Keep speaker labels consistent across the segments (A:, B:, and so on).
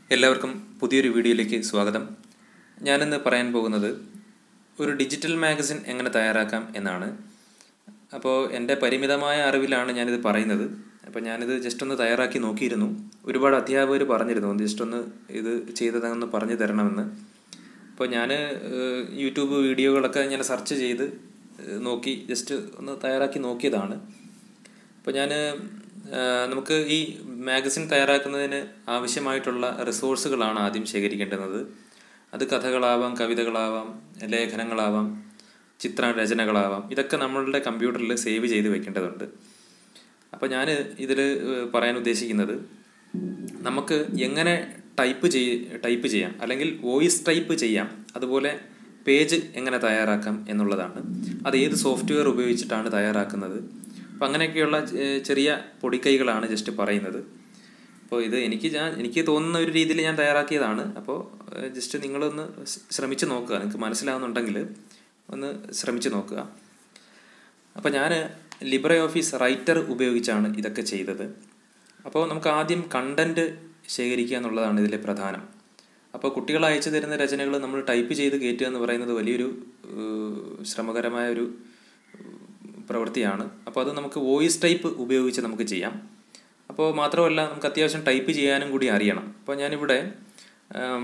A: എല്ലാവർക്കും പുതിയൊരു വീഡിയോയിലേക്ക് സ്വാഗതം ഞാനിന്ന് പറയാൻ പോകുന്നത് ഒരു ഡിജിറ്റൽ മാഗസിൻ എങ്ങനെ തയ്യാറാക്കാം എന്നാണ് അപ്പോൾ എൻ്റെ പരിമിതമായ അറിവിലാണ് ഞാനിത് പറയുന്നത് അപ്പോൾ ഞാനിത് ജസ്റ്റ് ഒന്ന് തയ്യാറാക്കി നോക്കിയിരുന്നു ഒരുപാട് അധ്യാപകർ പറഞ്ഞിരുന്നു ഒന്ന് ജസ്റ്റ് ഒന്ന് ഇത് ചെയ്തതെന്ന് പറഞ്ഞു തരണമെന്ന് അപ്പോൾ ഞാൻ യൂട്യൂബ് വീഡിയോകളൊക്കെ ഇങ്ങനെ സെർച്ച് ചെയ്ത് ഏഹ്, നോക്കി ജസ്റ്റ് ഒന്ന് തയ്യാറാക്കി നോക്കിയതാണ് അപ്പോൾ ഞാൻ നമുക്ക് ഈ മാഗസിൻ തയ്യാറാക്കുന്നതിന് ആവശ്യമായിട്ടുള്ള റിസോഴ്സുകളാണ് ആദ്യം ശേഖരിക്കേണ്ടുന്നത് അത് കഥകളാവാം കവിതകളാവാം ലേഖനങ്ങളാവാം ചിത്രരചനകളാവാം ഇതൊക്കെ നമ്മളുടെ കമ്പ്യൂട്ടറിൽ സേവ് ചെയ്ത് വെക്കേണ്ടതുണ്ട് അപ്പോൾ ഞാൻ ഇതിൽ പറയാൻ ഉദ്ദേശിക്കുന്നത് നമുക്ക് എങ്ങനെ ടൈപ്പ് ചെയ് ടൈപ്പ് ചെയ്യാം അല്ലെങ്കിൽ വോയിസ് ടൈപ്പ് ചെയ്യാം അതുപോലെ പേജ് എങ്ങനെ തയ്യാറാക്കാം എന്നുള്ളതാണ് അത് ഏത് സോഫ്റ്റ്വെയർ ഉപയോഗിച്ചിട്ടാണ് തയ്യാറാക്കുന്നത് അപ്പോൾ അങ്ങനെയൊക്കെയുള്ള ഏഹ്, ചെറിയ പൊടിക്കൈകളാണ് ജസ്റ്റ് പറയുന്നത് അപ്പോൾ ഇത് എനിക്ക് ഞാൻ എനിക്ക് തോന്നുന്ന ഒരു രീതിയിൽ ഞാൻ തയ്യാറാക്കിയതാണ് അപ്പോൾ ജസ്റ്റ് നിങ്ങളൊന്ന് സ് ശ്രമിച്ച് നോക്കുക നിങ്ങൾക്ക് മനസ്സിലാവുന്നുണ്ടെങ്കിൽ ഒന്ന് ശ്രമിച്ച് നോക്കുക അപ്പോൾ ഞാൻ ലിബ്രെ ഓഫീസ് റൈറ്റർ ഉപയോഗിച്ചാണ് ഇതൊക്കെ ചെയ്തത് അപ്പോൾ നമുക്ക് ആദ്യം കണ്ടൻറ്റ് ശേഖരിക്കുക എന്നുള്ളതാണ് ഇതിലെ പ്രധാനം അപ്പോൾ കുട്ടികൾ അയച്ചു തരുന്ന രചനകൾ നമ്മൾ ടൈപ്പ് ചെയ്ത് കയറ്റുക എന്ന് പറയുന്നത് വലിയൊരു ഏഹ്, ശ്രമകരമായ ഒരു ഏഹ്, പ്രവൃത്തിയാണ് അപ്പോൾ അത് നമുക്ക് വോയിസ് ടൈപ്പ് ഉപയോഗിച്ച് നമുക്ക് ചെയ്യാം അപ്പോൾ മാത്രമല്ല നമുക്ക് അത്യാവശ്യം ടൈപ്പ് ചെയ്യാനും കൂടി അറിയണം അപ്പോൾ ഞാനിവിടെ ഉം,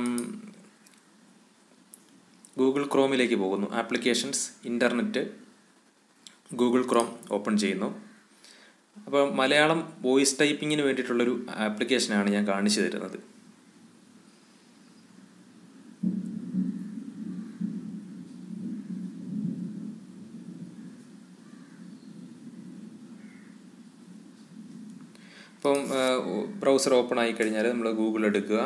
A: ഗൂഗിൾ ക്രോമിലേക്ക് പോകുന്നു applications internet Google Chrome open ചെയ്യുന്നു അപ്പോൾ മലയാളം വോയിസ് ടൈപ്പിങ്ങിന് വേണ്ടിയിട്ടുള്ളൊരു ആപ്ലിക്കേഷനാണ് ഞാൻ കാണിച്ചു തരുന്നത് അപ്പം ബ്രൗസർ ഓപ്പൺ ആയി കഴിഞ്ഞാൽ നമ്മൾ ഗൂഗിൾ എടുക്കുക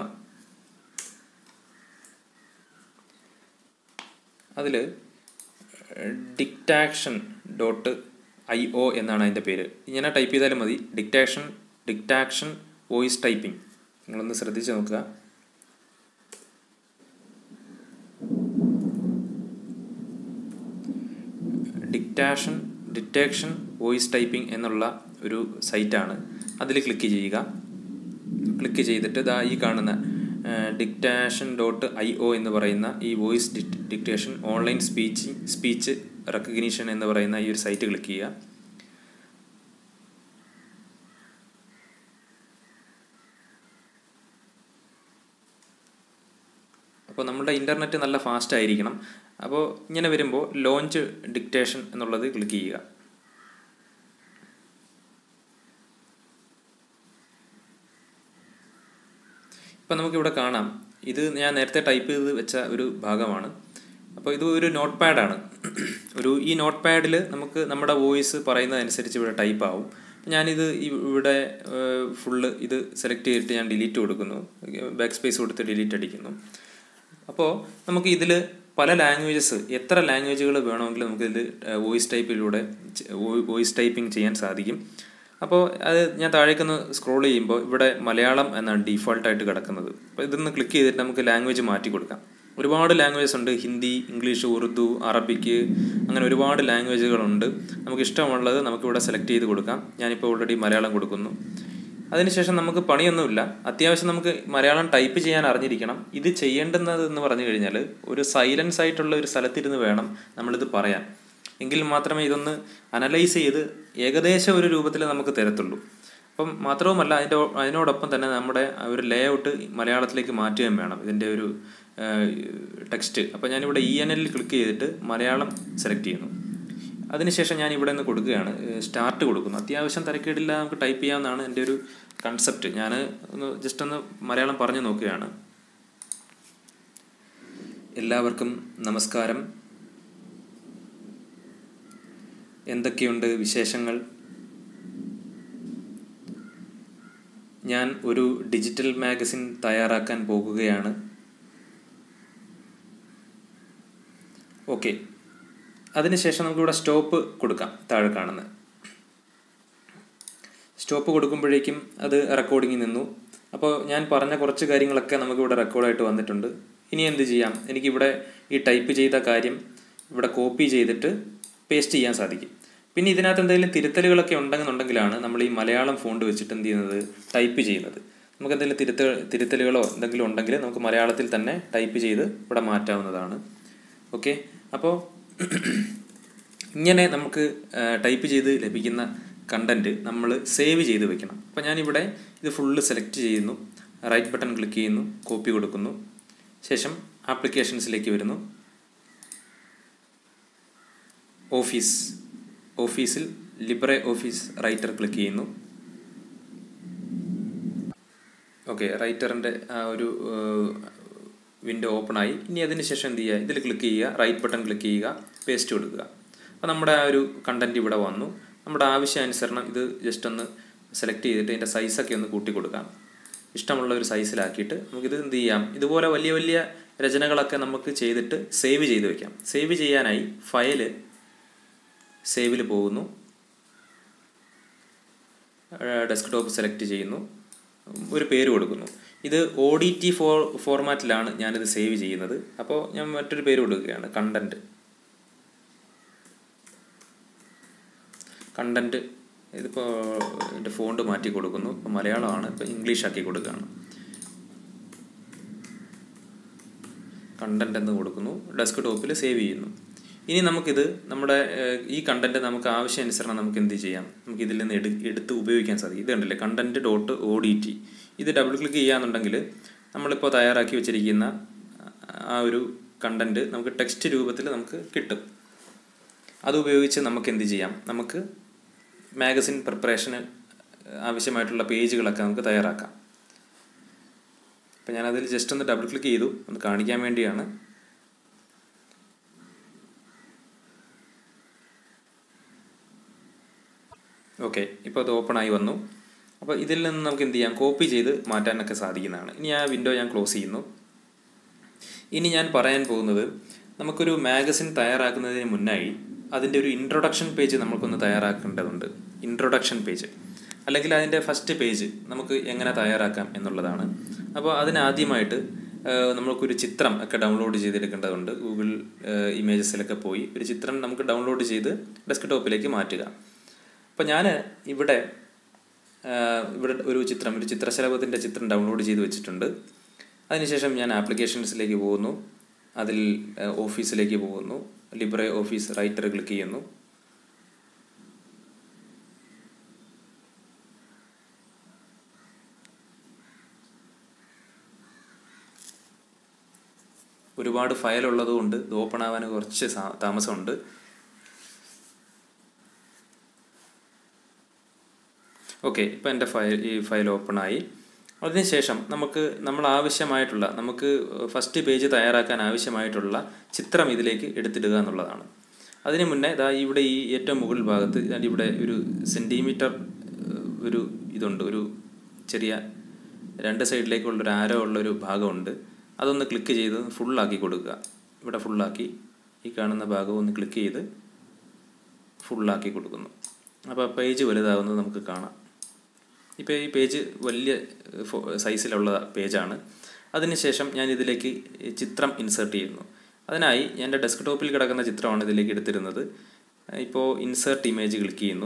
A: അതിൽ ഡിക്റ്റാക്ഷൻ ഡോട്ട് ഐ ഒ എന്നാണ് അതിൻ്റെ പേര് ഇങ്ങനെ ടൈപ്പ് ചെയ്താലും മതി ഡിക്റ്റാക്ഷൻ ഡിക്റ്റാക്ഷൻ വോയിസ് ടൈപ്പിംഗ് നിങ്ങളൊന്ന് ശ്രദ്ധിച്ച് നോക്കുക ഡിക്റ്റാഷൻ ഡിറ്റക്ഷൻ വോയിസ് ടൈപ്പിംഗ് എന്നുള്ള ഒരു സൈറ്റാണ് അതിൽ ക്ലിക്ക് ചെയ്യുക ക്ലിക്ക് ചെയ്തിട്ട് ഇതാ ഈ കാണുന്ന ഡിക്റ്റാഷൻ ഡോട്ട് ഐ ഒ എന്ന് പറയുന്ന ഈ voice dictation online speech speech recognition എന്ന് പറയുന്ന ഈ ഒരു സൈറ്റ് ക്ലിക്ക് ചെയ്യുക അപ്പോൾ നമ്മുടെ ഇൻ്റർനെറ്റ് നല്ല ഫാസ്റ്റ് ആയിരിക്കണം അപ്പോൾ ഇങ്ങനെ വരുമ്പോൾ ലോഞ്ച് ഡിക്റ്റേഷൻ എന്നുള്ളത് ക്ലിക്ക് ചെയ്യുക ഇപ്പം നമുക്കിവിടെ കാണാം ഇത് ഞാൻ നേരത്തെ ടൈപ്പ് ചെയ്ത് വെച്ച ഒരു ഭാഗമാണ് അപ്പോൾ ഇത് ഒരു നോട്ട് പാഡാണ് ഒരു ഈ നോട്ട് പാഡിൽ നമുക്ക് നമ്മുടെ വോയിസ് പറയുന്നതനുസരിച്ച് ഇവിടെ ടൈപ്പ് ആവും ഞാനിത് ഈ- ഇവിടെ ഫുള്ള് ഇത് സെലക്ട് ചെയ്തിട്ട് ഞാൻ ഡിലീറ്റ് കൊടുക്കുന്നു ബാക്ക് സ്പേസ് കൊടുത്ത് ഡിലീറ്റ് അടിക്കുന്നു അപ്പോൾ നമുക്ക് ഇതിൽ പല ലാംഗ്വേജസ് എത്ര ലാംഗ്വേജുകൾ വേണമെങ്കിലും നമുക്ക് ഇതിൽ വോയിസ് ടൈപ്പിലൂടെ വോയിസ് ടൈപ്പിംഗ് ചെയ്യാൻ സാധിക്കും അപ്പോൾ അത് ഞാൻ താഴേക്കൊന്ന് സ്ക്രോൾ ചെയ്യുമ്പോൾ ഇവിടെ മലയാളം എന്നാണ് ഡീഫോൾട്ടായിട്ട് കിടക്കുന്നത് അപ്പോൾ ഇതൊന്ന് ക്ലിക്ക് ചെയ്തിട്ട് നമുക്ക് ലാംഗ്വേജ് മാറ്റി കൊടുക്കാം ഒരുപാട് ലാംഗ്വേജസ് ഉണ്ട് ഹിന്ദി ഇംഗ്ലീഷ് ഉറുദു അറബിക്ക് അങ്ങനെ ഒരുപാട് ലാംഗ്വേജുകളുണ്ട് നമുക്ക് ഇഷ്ടമുള്ളത് നമുക്കിവിടെ സെലക്ട് ചെയ്ത് കൊടുക്കാം ഞാനിപ്പോൾ ഓൾറെഡി മലയാളം കൊടുക്കുന്നു അതിനുശേഷം നമുക്ക് പണിയൊന്നുമില്ല അത്യാവശ്യം നമുക്ക് മലയാളം ടൈപ്പ് ചെയ്യാൻ അറിഞ്ഞിരിക്കണം ഇത് ചെയ്യേണ്ടുന്നത് എന്ന് പറഞ്ഞു കഴിഞ്ഞാൽ ഒരു സൈലൻസ് ആയിട്ടുള്ള ഒരു സ്ഥലത്തിരുന്ന് വേണം നമ്മളിത് പറയാൻ എങ്കിൽ മാത്രമേ ഇതൊന്ന് അനലൈസ് ചെയ്ത് ഏകദേശം ഒരു രൂപത്തിൽ നമുക്ക് തരത്തുള്ളൂ അപ്പം മാത്രവുമല്ല അതിൻ്റെ അതിനോടൊപ്പം തന്നെ നമ്മുടെ ആ ഒരു ലേ ഔട്ട് മലയാളത്തിലേക്ക് മാറ്റുകയും വേണം ഇതിൻ്റെ ഒരു ടെക്സ്റ്റ് അപ്പോൾ ഞാനിവിടെ ഇ എൻ എല്ലിൽ ക്ലിക്ക് ചെയ്തിട്ട് മലയാളം സെലക്ട് ചെയ്യുന്നു അതിനുശേഷം ഞാൻ ഇവിടെ നിന്ന് കൊടുക്കുകയാണ് സ്റ്റാർട്ട് കൊടുക്കുന്നു അത്യാവശ്യം തിരക്കേടില്ല നമുക്ക് ടൈപ്പ് ചെയ്യാവുന്നതാണ് എൻ്റെ ഒരു കൺസെപ്റ്റ് ഞാൻ ഒന്ന് ജസ്റ്റ് ഒന്ന് മലയാളം പറഞ്ഞു നോക്കുകയാണ് എല്ലാവർക്കും നമസ്കാരം എന്തൊക്കെയുണ്ട് വിശേഷങ്ങൾ ഞാൻ ഒരു ഡിജിറ്റൽ മാഗസിൻ തയ്യാറാക്കാൻ പോകുകയാണ് ഓക്കെ അതിനുശേഷം നമുക്കിവിടെ സ്റ്റോപ്പ് കൊടുക്കാം താഴെ കാണുന്നത് സ്റ്റോപ്പ് കൊടുക്കുമ്പോഴേക്കും അത് റെക്കോർഡിങ്ങിൽ നിന്നു അപ്പോൾ ഞാൻ പറഞ്ഞ കുറച്ച് കാര്യങ്ങളൊക്കെ നമുക്കിവിടെ റെക്കോർഡായിട്ട് വന്നിട്ടുണ്ട് ഇനി എന്ത് ചെയ്യാം എനിക്കിവിടെ ഈ ടൈപ്പ് ചെയ്ത കാര്യം ഇവിടെ കോപ്പി ചെയ്തിട്ട് പേസ്റ്റ് ചെയ്യാൻ സാധിക്കും പിന്നെ ഇതിനകത്ത് എന്തെങ്കിലും തിരുത്തലുകളൊക്കെ ഉണ്ടെന്നുണ്ടെങ്കിലാണ് നമ്മൾ ഈ മലയാളം ഫോണ്ട് വെച്ചിട്ട് എന്ത് ചെയ്യുന്നത് ടൈപ്പ് ചെയ്യുന്നത് നമുക്ക് എന്തെങ്കിലും തിരുത്ത തിരുത്തലുകളോ എന്തെങ്കിലും ഉണ്ടെങ്കിൽ നമുക്ക് മലയാളത്തിൽ തന്നെ ടൈപ്പ് ചെയ്ത് ഇവിടെ മാറ്റാവുന്നതാണ് ഓക്കെ അപ്പോൾ ഇങ്ങനെ നമുക്ക് ടൈപ്പ് ചെയ്ത് ലഭിക്കുന്ന കണ്ടൻറ്റ് നമ്മൾ സേവ് ചെയ്ത് വെക്കണം അപ്പോൾ ഞാനിവിടെ ഇത് ഫുള്ള് സെലക്ട് ചെയ്യുന്നു റൈറ്റ് ബട്ടൺ ക്ലിക്ക് ചെയ്യുന്നു കോപ്പി കൊടുക്കുന്നു ശേഷം ആപ്ലിക്കേഷൻസിലേക്ക് വരുന്നു ഓഫീസ് ഓഫീസിൽ ലിബ്രെ ഓഫീസ് റൈറ്റർ ക്ലിക്ക് ചെയ്യുന്നു ഓക്കെ റൈറ്ററിൻ്റെ ആ ഒരു വിൻഡോ ഓപ്പൺ ആയി ഇനി അതിന് ശേഷം എന്ത് ചെയ്യുക ഇതിൽ ക്ലിക്ക് ചെയ്യുക റൈറ്റ് ബട്ടൺ ക്ലിക്ക് ചെയ്യുക പേസ്റ്റ് കൊടുക്കുക അപ്പോൾ നമ്മുടെ ആ ഒരു കണ്ടൻറ്റ് ഇവിടെ വന്നു നമ്മുടെ ആവശ്യാനുസരണം ഇത് ജസ്റ്റ് ഒന്ന് സെലക്ട് ചെയ്തിട്ട് ഇതിൻ്റെ സൈസൊക്കെ ഒന്ന് കൂട്ടി കൊടുക്കാം ഇഷ്ടമുള്ള ഒരു സൈസിലാക്കിയിട്ട് നമുക്കിത് എന്ത് ചെയ്യാം ഇതുപോലെ വലിയ വലിയ രചനകളൊക്കെ നമുക്ക് ചെയ്തിട്ട് സേവ് ചെയ്ത് വെക്കാം സേവ് ചെയ്യാനായി ഫയല് സേവിൽ പോകുന്നു ഡെസ്ക്ടോപ്പ് സെലക്ട് ചെയ്യുന്നു ഒരു പേര് കൊടുക്കുന്നു ഇത് ഒ ഡി ടി ഫോർ ഫോർമാറ്റിലാണ് ഞാനിത് സേവ് ചെയ്യുന്നത് അപ്പോൾ ഞാൻ മറ്റൊരു പേര് കൊടുക്കുകയാണ് കണ്ടൻറ്റ് കണ്ടൻറ്റ് ഇതിപ്പോൾ എൻ്റെ ഫോണ്ട് മാറ്റി കൊടുക്കുന്നു ഇപ്പോൾ മലയാളമാണ് ഇപ്പോൾ ഇംഗ്ലീഷ് ആക്കി കൊടുക്കുകയാണ് കണ്ടൻറ്റ് എന്ന് കൊടുക്കുന്നു ഡെസ്ക് ടോപ്പിൽ സേവ് ചെയ്യുന്നു ഇനി നമുക്കിത് നമ്മുടെ ഈ കണ്ടൻറ്റ് നമുക്ക് ആവശ്യാനുസരണം നമുക്ക് എന്ത് ചെയ്യാം നമുക്ക് ഇതിൽ നിന്ന് എടു എടുത്ത് ഉപയോഗിക്കാൻ സാധിക്കും ഇത് കണ്ടില്ലേ content dot O D T ഇത് ഡബിൾ ക്ലിക്ക് ചെയ്യാന്നുണ്ടെങ്കിൽ നമ്മളിപ്പോൾ തയ്യാറാക്കി വെച്ചിരിക്കുന്ന ആ ഒരു കണ്ടൻറ്റ് നമുക്ക് ടെക്സ്റ്റ് രൂപത്തിൽ നമുക്ക് കിട്ടും അത് ഉപയോഗിച്ച് നമുക്ക് എന്ത് ചെയ്യാം നമുക്ക് മാഗസിൻ പ്രിപ്പറേഷന് ആവശ്യമായിട്ടുള്ള പേജുകളൊക്കെ നമുക്ക് തയ്യാറാക്കാം അപ്പം ഞാനതിൽ ജസ്റ്റ് ഒന്ന് ഡബിൾ ക്ലിക്ക് ചെയ്തു ഒന്ന് കാണിക്കാൻ വേണ്ടിയാണ് ഓക്കെ ഇപ്പോൾ അത് ഓപ്പൺ ആയി വന്നു അപ്പോൾ ഇതിൽ നിന്ന് നമുക്ക് എന്ത് ചെയ്യാം കോപ്പി ചെയ്ത് മാറ്റാനൊക്കെ സാധിക്കുന്നതാണ് ഇനി ആ വിൻഡോ ഞാൻ ക്ലോസ് ചെയ്യുന്നു ഇനി ഞാൻ പറയാൻ പോകുന്നത് നമുക്കൊരു മാഗസിൻ തയ്യാറാക്കുന്നതിന് മുന്നായി അതിൻ്റെ ഒരു ഇൻട്രൊഡക്ഷൻ പേജ് നമുക്കൊന്ന് തയ്യാറാക്കേണ്ടതുണ്ട് ഇൻട്രൊഡക്ഷൻ പേജ് അല്ലെങ്കിൽ അതിൻ്റെ ഫസ്റ്റ് പേജ് നമുക്ക് എങ്ങനെ തയ്യാറാക്കാം എന്നുള്ളതാണ് അപ്പോൾ അതിനാദ്യമായിട്ട് നമുക്കൊരു ചിത്രം ഒക്കെ ഡൗൺലോഡ് ചെയ്തെടുക്കേണ്ടതുണ്ട് ഗൂഗിൾ ഇമേജസിലൊക്കെ പോയി ഒരു ചിത്രം നമുക്ക് ഡൗൺലോഡ് ചെയ്ത് ഡെസ്ക് ടോപ്പിലേക്ക് മാറ്റുക അപ്പോൾ ഞാൻ ഇവിടെ ഇവിടെ ഒരു ചിത്രം ഒരു ചിത്രശലഭത്തിൻ്റെ ചിത്രം ഡൗൺലോഡ് ചെയ്ത് വെച്ചിട്ടുണ്ട് അതിനുശേഷം ഞാൻ ആപ്ലിക്കേഷൻസിലേക്ക് പോകുന്നു അതിൽ ഓഫീസിലേക്ക് പോകുന്നു ലിബ്രെ ഓഫീസ് റൈറ്റർ ക്ലിക്ക് ചെയ്യുന്നു ഒരുപാട് ഫയൽ ഉള്ളതുകൊണ്ട് ഇത് ഓപ്പൺ ആവാൻ കുറച്ച് താമസമുണ്ട് ഓക്കെ ഇപ്പോൾ എൻ്റെ ഫയൽ ഈ ഫയൽ ഓപ്പൺ ആയി അതിനുശേഷം നമുക്ക് നമ്മൾ ആവശ്യമായിട്ടുള്ള നമുക്ക് ഫസ്റ്റ് പേജ് തയ്യാറാക്കാൻ ആവശ്യമായിട്ടുള്ള ചിത്രം ഇതിലേക്ക് എടുത്തിടുക എന്നുള്ളതാണ് അതിന് മുന്നേ ഇതാ ഇവിടെ ഈ ഏറ്റവും മുകളിൽ ഭാഗത്ത് ഇവിടെ ഒരു സെൻറ്റിമീറ്റർ ഒരു ഇതുണ്ട് ഒരു ചെറിയ രണ്ട് സൈഡിലേക്കുള്ള ഒരു ആരോ ഉള്ളൊരു ഭാഗമുണ്ട് അതൊന്ന് ക്ലിക്ക് ചെയ്ത് ഫുള്ളാക്കി കൊടുക്കുക ഇവിടെ ഫുള്ളാക്കി ഈ കാണുന്ന ഭാഗം ഒന്ന് ക്ലിക്ക് ചെയ്ത് ഫുള്ളാക്കി കൊടുക്കുന്നു അപ്പോൾ പേജ് വലുതാകുന്നത് നമുക്ക് കാണാം ഇപ്പോൾ ഈ പേജ് വലിയ സൈസിലുള്ള പേജാണ് അതിനുശേഷം ഞാൻ ഇതിലേക്ക് ചിത്രം ഇൻസേർട്ട് ചെയ്യുന്നു അതിനായി എൻ്റെ ഡെസ്ക്ടോപ്പിൽ കിടക്കുന്ന ചിത്രമാണ് ഇതിലേക്ക് എടുത്തിരുന്നത് ഇപ്പോൾ ഇൻസേർട്ട് ഇമേജ് ക്ലിക്ക് ചെയ്യുന്നു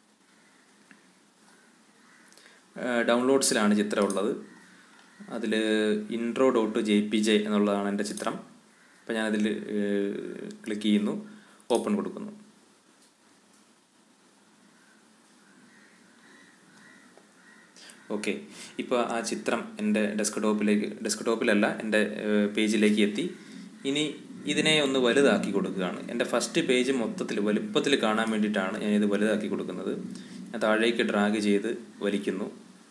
A: ഡൗൺലോഡ്സിലാണ് ചിത്രം ഉള്ളത് അതിൽ intro dot J P G എന്നുള്ളതാണ് എൻ്റെ ചിത്രം അപ്പോൾ ഞാനതിൽ ക്ലിക്ക് ചെയ്യുന്നു ഓപ്പൺ കൊടുക്കുന്നു ഓക്കെ ഇപ്പോൾ ആ ചിത്രം എൻ്റെ ഡെസ്ക്ടോപ്പിലേക്ക് ഡെസ്ക്ടോപ്പിലല്ല എൻ്റെ പേജിലേക്ക് എത്തി ഇനി ഇതിനെ ഒന്ന് വലുതാക്കി കൊടുക്കുകയാണ് എൻ്റെ ഫസ്റ്റ് പേജ് മൊത്തത്തിൽ വലുപ്പത്തിൽ കാണാൻ വേണ്ടിയിട്ടാണ് ഞാനിത് വലുതാക്കി കൊടുക്കുന്നത് ഞാൻ താഴേക്ക് ഡ്രാഗ് ചെയ്ത് വലിക്കുന്നു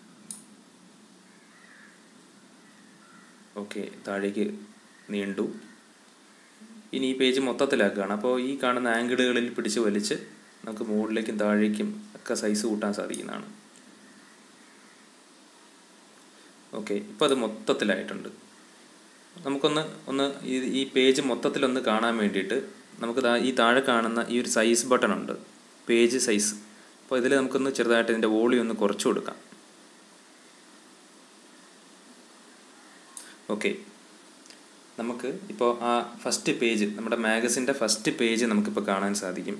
A: ഓക്കെ താഴേക്ക് നീണ്ടു ഇനി ഈ പേജ് മൊത്തത്തിലാക്കുകയാണ് അപ്പോൾ ഈ കാണുന്ന ആംഗിളുകളിൽ പിടിച്ച് വലിച്ച് നമുക്ക് മുകളിലേക്കും താഴേക്കും ഒക്കെ സൈസ് കൂട്ടാൻ സാധിക്കുന്നതാണ് ഓക്കെ ഇപ്പോൾ അത് മൊത്തത്തിലായിട്ടുണ്ട് നമുക്കൊന്ന് ഒന്ന് ഈ ഈ പേജ് മൊത്തത്തിലൊന്ന് കാണാൻ വേണ്ടിയിട്ട് നമുക്ക് ഈ താഴെ കാണുന്ന ഈ ഒരു സൈസ് ബട്ടൺ ഉണ്ട് പേജ് സൈസ് അപ്പോൾ ഇതിൽ നമുക്കൊന്ന് ചെറുതായിട്ട് ഇതിൻ്റെ വോളിയം ഒന്ന് കുറച്ച് കൊടുക്കാം ഓക്കെ നമുക്ക് ഇപ്പോൾ ആ ഫസ്റ്റ് പേജ് നമ്മുടെ മാഗസിൻ്റെ ഫസ്റ്റ് പേജ് നമുക്കിപ്പോൾ കാണാൻ സാധിക്കും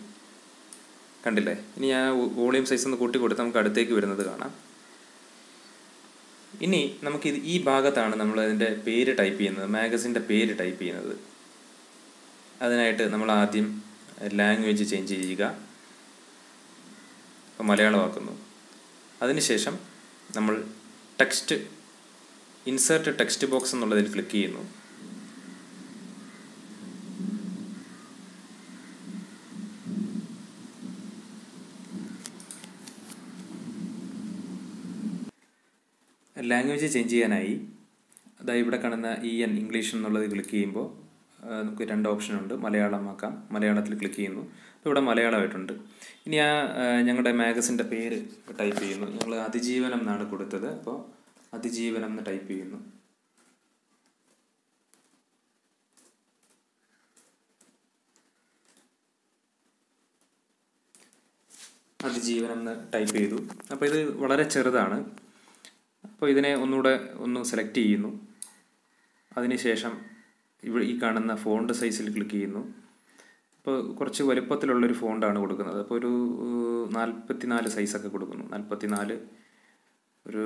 A: കണ്ടില്ലേ ഇനി ഞാൻ വോളിയം സൈസ് ഒന്ന് കൂട്ടി കൊടുത്ത് നമുക്ക് അടുത്തേക്ക് വരുന്നത് കാണാം ഇനി നമുക്ക് ഇത് ഈ ഭാഗത്താണ് നമ്മൾ അതിൻ്റെ പേര് ടൈപ്പ് ചെയ്യുന്നത് മാഗസിൻ്റെ പേര് ടൈപ്പ് ചെയ്യുന്നത് അതിനായിട്ട് നമ്മൾ ആദ്യം ലാംഗ്വേജ് ചേഞ്ച് ചെയ്യുക അപ്പോൾ മലയാളമാക്കുന്നു അതിനുശേഷം നമ്മൾ ടെക്സ്റ്റ് ഇൻസേർട്ട് ടെക്സ്റ്റ് ബോക്സ് എന്നുള്ളതിൽ ക്ലിക്ക് ചെയ്യുന്നു ലാംഗ്വേജ് ചേഞ്ച് ചെയ്യാനായി അതായത് ഇവിടെ കാണുന്ന ഇ എൻ ഇംഗ്ലീഷ് എന്നുള്ളത് ക്ലിക്ക് ചെയ്യുമ്പോൾ ആ, നമുക്ക് രണ്ട് ഓപ്ഷൻ ഉണ്ട് മലയാളം ആക്കാം മലയാളത്തിൽ ക്ലിക്ക് ചെയ്യുന്നു അപ്പോൾ ഇവിടെ മലയാളമായിട്ടുണ്ട് ഇനി ആ ആ, ഞങ്ങളുടെ മാഗസിൻ്റെ പേര് ടൈപ്പ് ചെയ്യുന്നു ഞങ്ങൾ അതിജീവനം എന്നാണ് കൊടുത്തത് അപ്പോൾ അതിജീവനം എന്ന് ടൈപ്പ് ചെയ്യുന്നു അതിജീവനം എന്ന് ടൈപ്പ് ചെയ്തു അപ്പോൾ ഇത് വളരെ ചെറുതാണ് അപ്പോൾ ഇതിനെ ഒന്നുകൂടെ ഒന്ന് സെലക്ട് ചെയ്യുന്നു അതിനുശേഷം ഇവിടെ ഈ കാണുന്ന ഫോണ്ട് സൈസിൽ ക്ലിക്ക് ചെയ്യുന്നു അപ്പോൾ കുറച്ച് വലുപ്പത്തിലുള്ളൊരു ഫോണ്ടാണ് കൊടുക്കുന്നത് അപ്പോൾ ഒരു നാൽപ്പത്തി നാല് സൈസൊക്കെ കൊടുക്കുന്നു നാൽപ്പത്തി നാല് ഒരു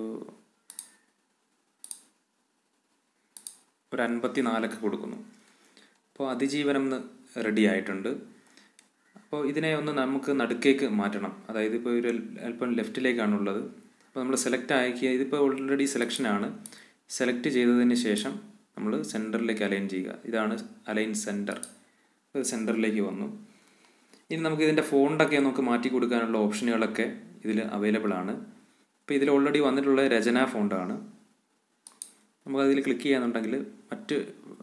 A: ഒരു അൻപത്തി നാലൊക്കെ കൊടുക്കുന്നു അപ്പോൾ അതിജീവനം എന്ന് റെഡി ആയിട്ടുണ്ട് അപ്പോൾ ഇതിനെ ഒന്ന് നമുക്ക് നടുക്കേക്ക് മാറ്റണം അതായത് ഇപ്പോൾ ഒരു അല്പം ലെഫ്റ്റിലേക്കാണുള്ളത് അപ്പോൾ നമ്മൾ സെലക്ട് ആക്കിയ ഇതിപ്പോൾ ഓൾറെഡി സെലക്ഷനാണ് സെലക്ട് ചെയ്തതിന് ശേഷം നമ്മൾ സെൻറ്ററിലേക്ക് അലൈൻ ചെയ്യുക ഇതാണ് അലൈൻ സെൻറ്റർ സെൻറ്ററിലേക്ക് വന്നു ഇനി നമുക്ക് ഇതിൻ്റെ ഫോണ്ടൊക്കെ നമുക്ക് മാറ്റി കൊടുക്കാനുള്ള ഓപ്ഷനുകളൊക്കെ ഇതിൽ അവൈലബിൾ ആണ് അപ്പോൾ ഇതിൽ ഓൾറെഡി വന്നിട്ടുള്ള രചന ഫോണ്ടാണ് നമുക്കതിൽ ക്ലിക്ക് ചെയ്യാന്നുണ്ടെങ്കിൽ മറ്റ്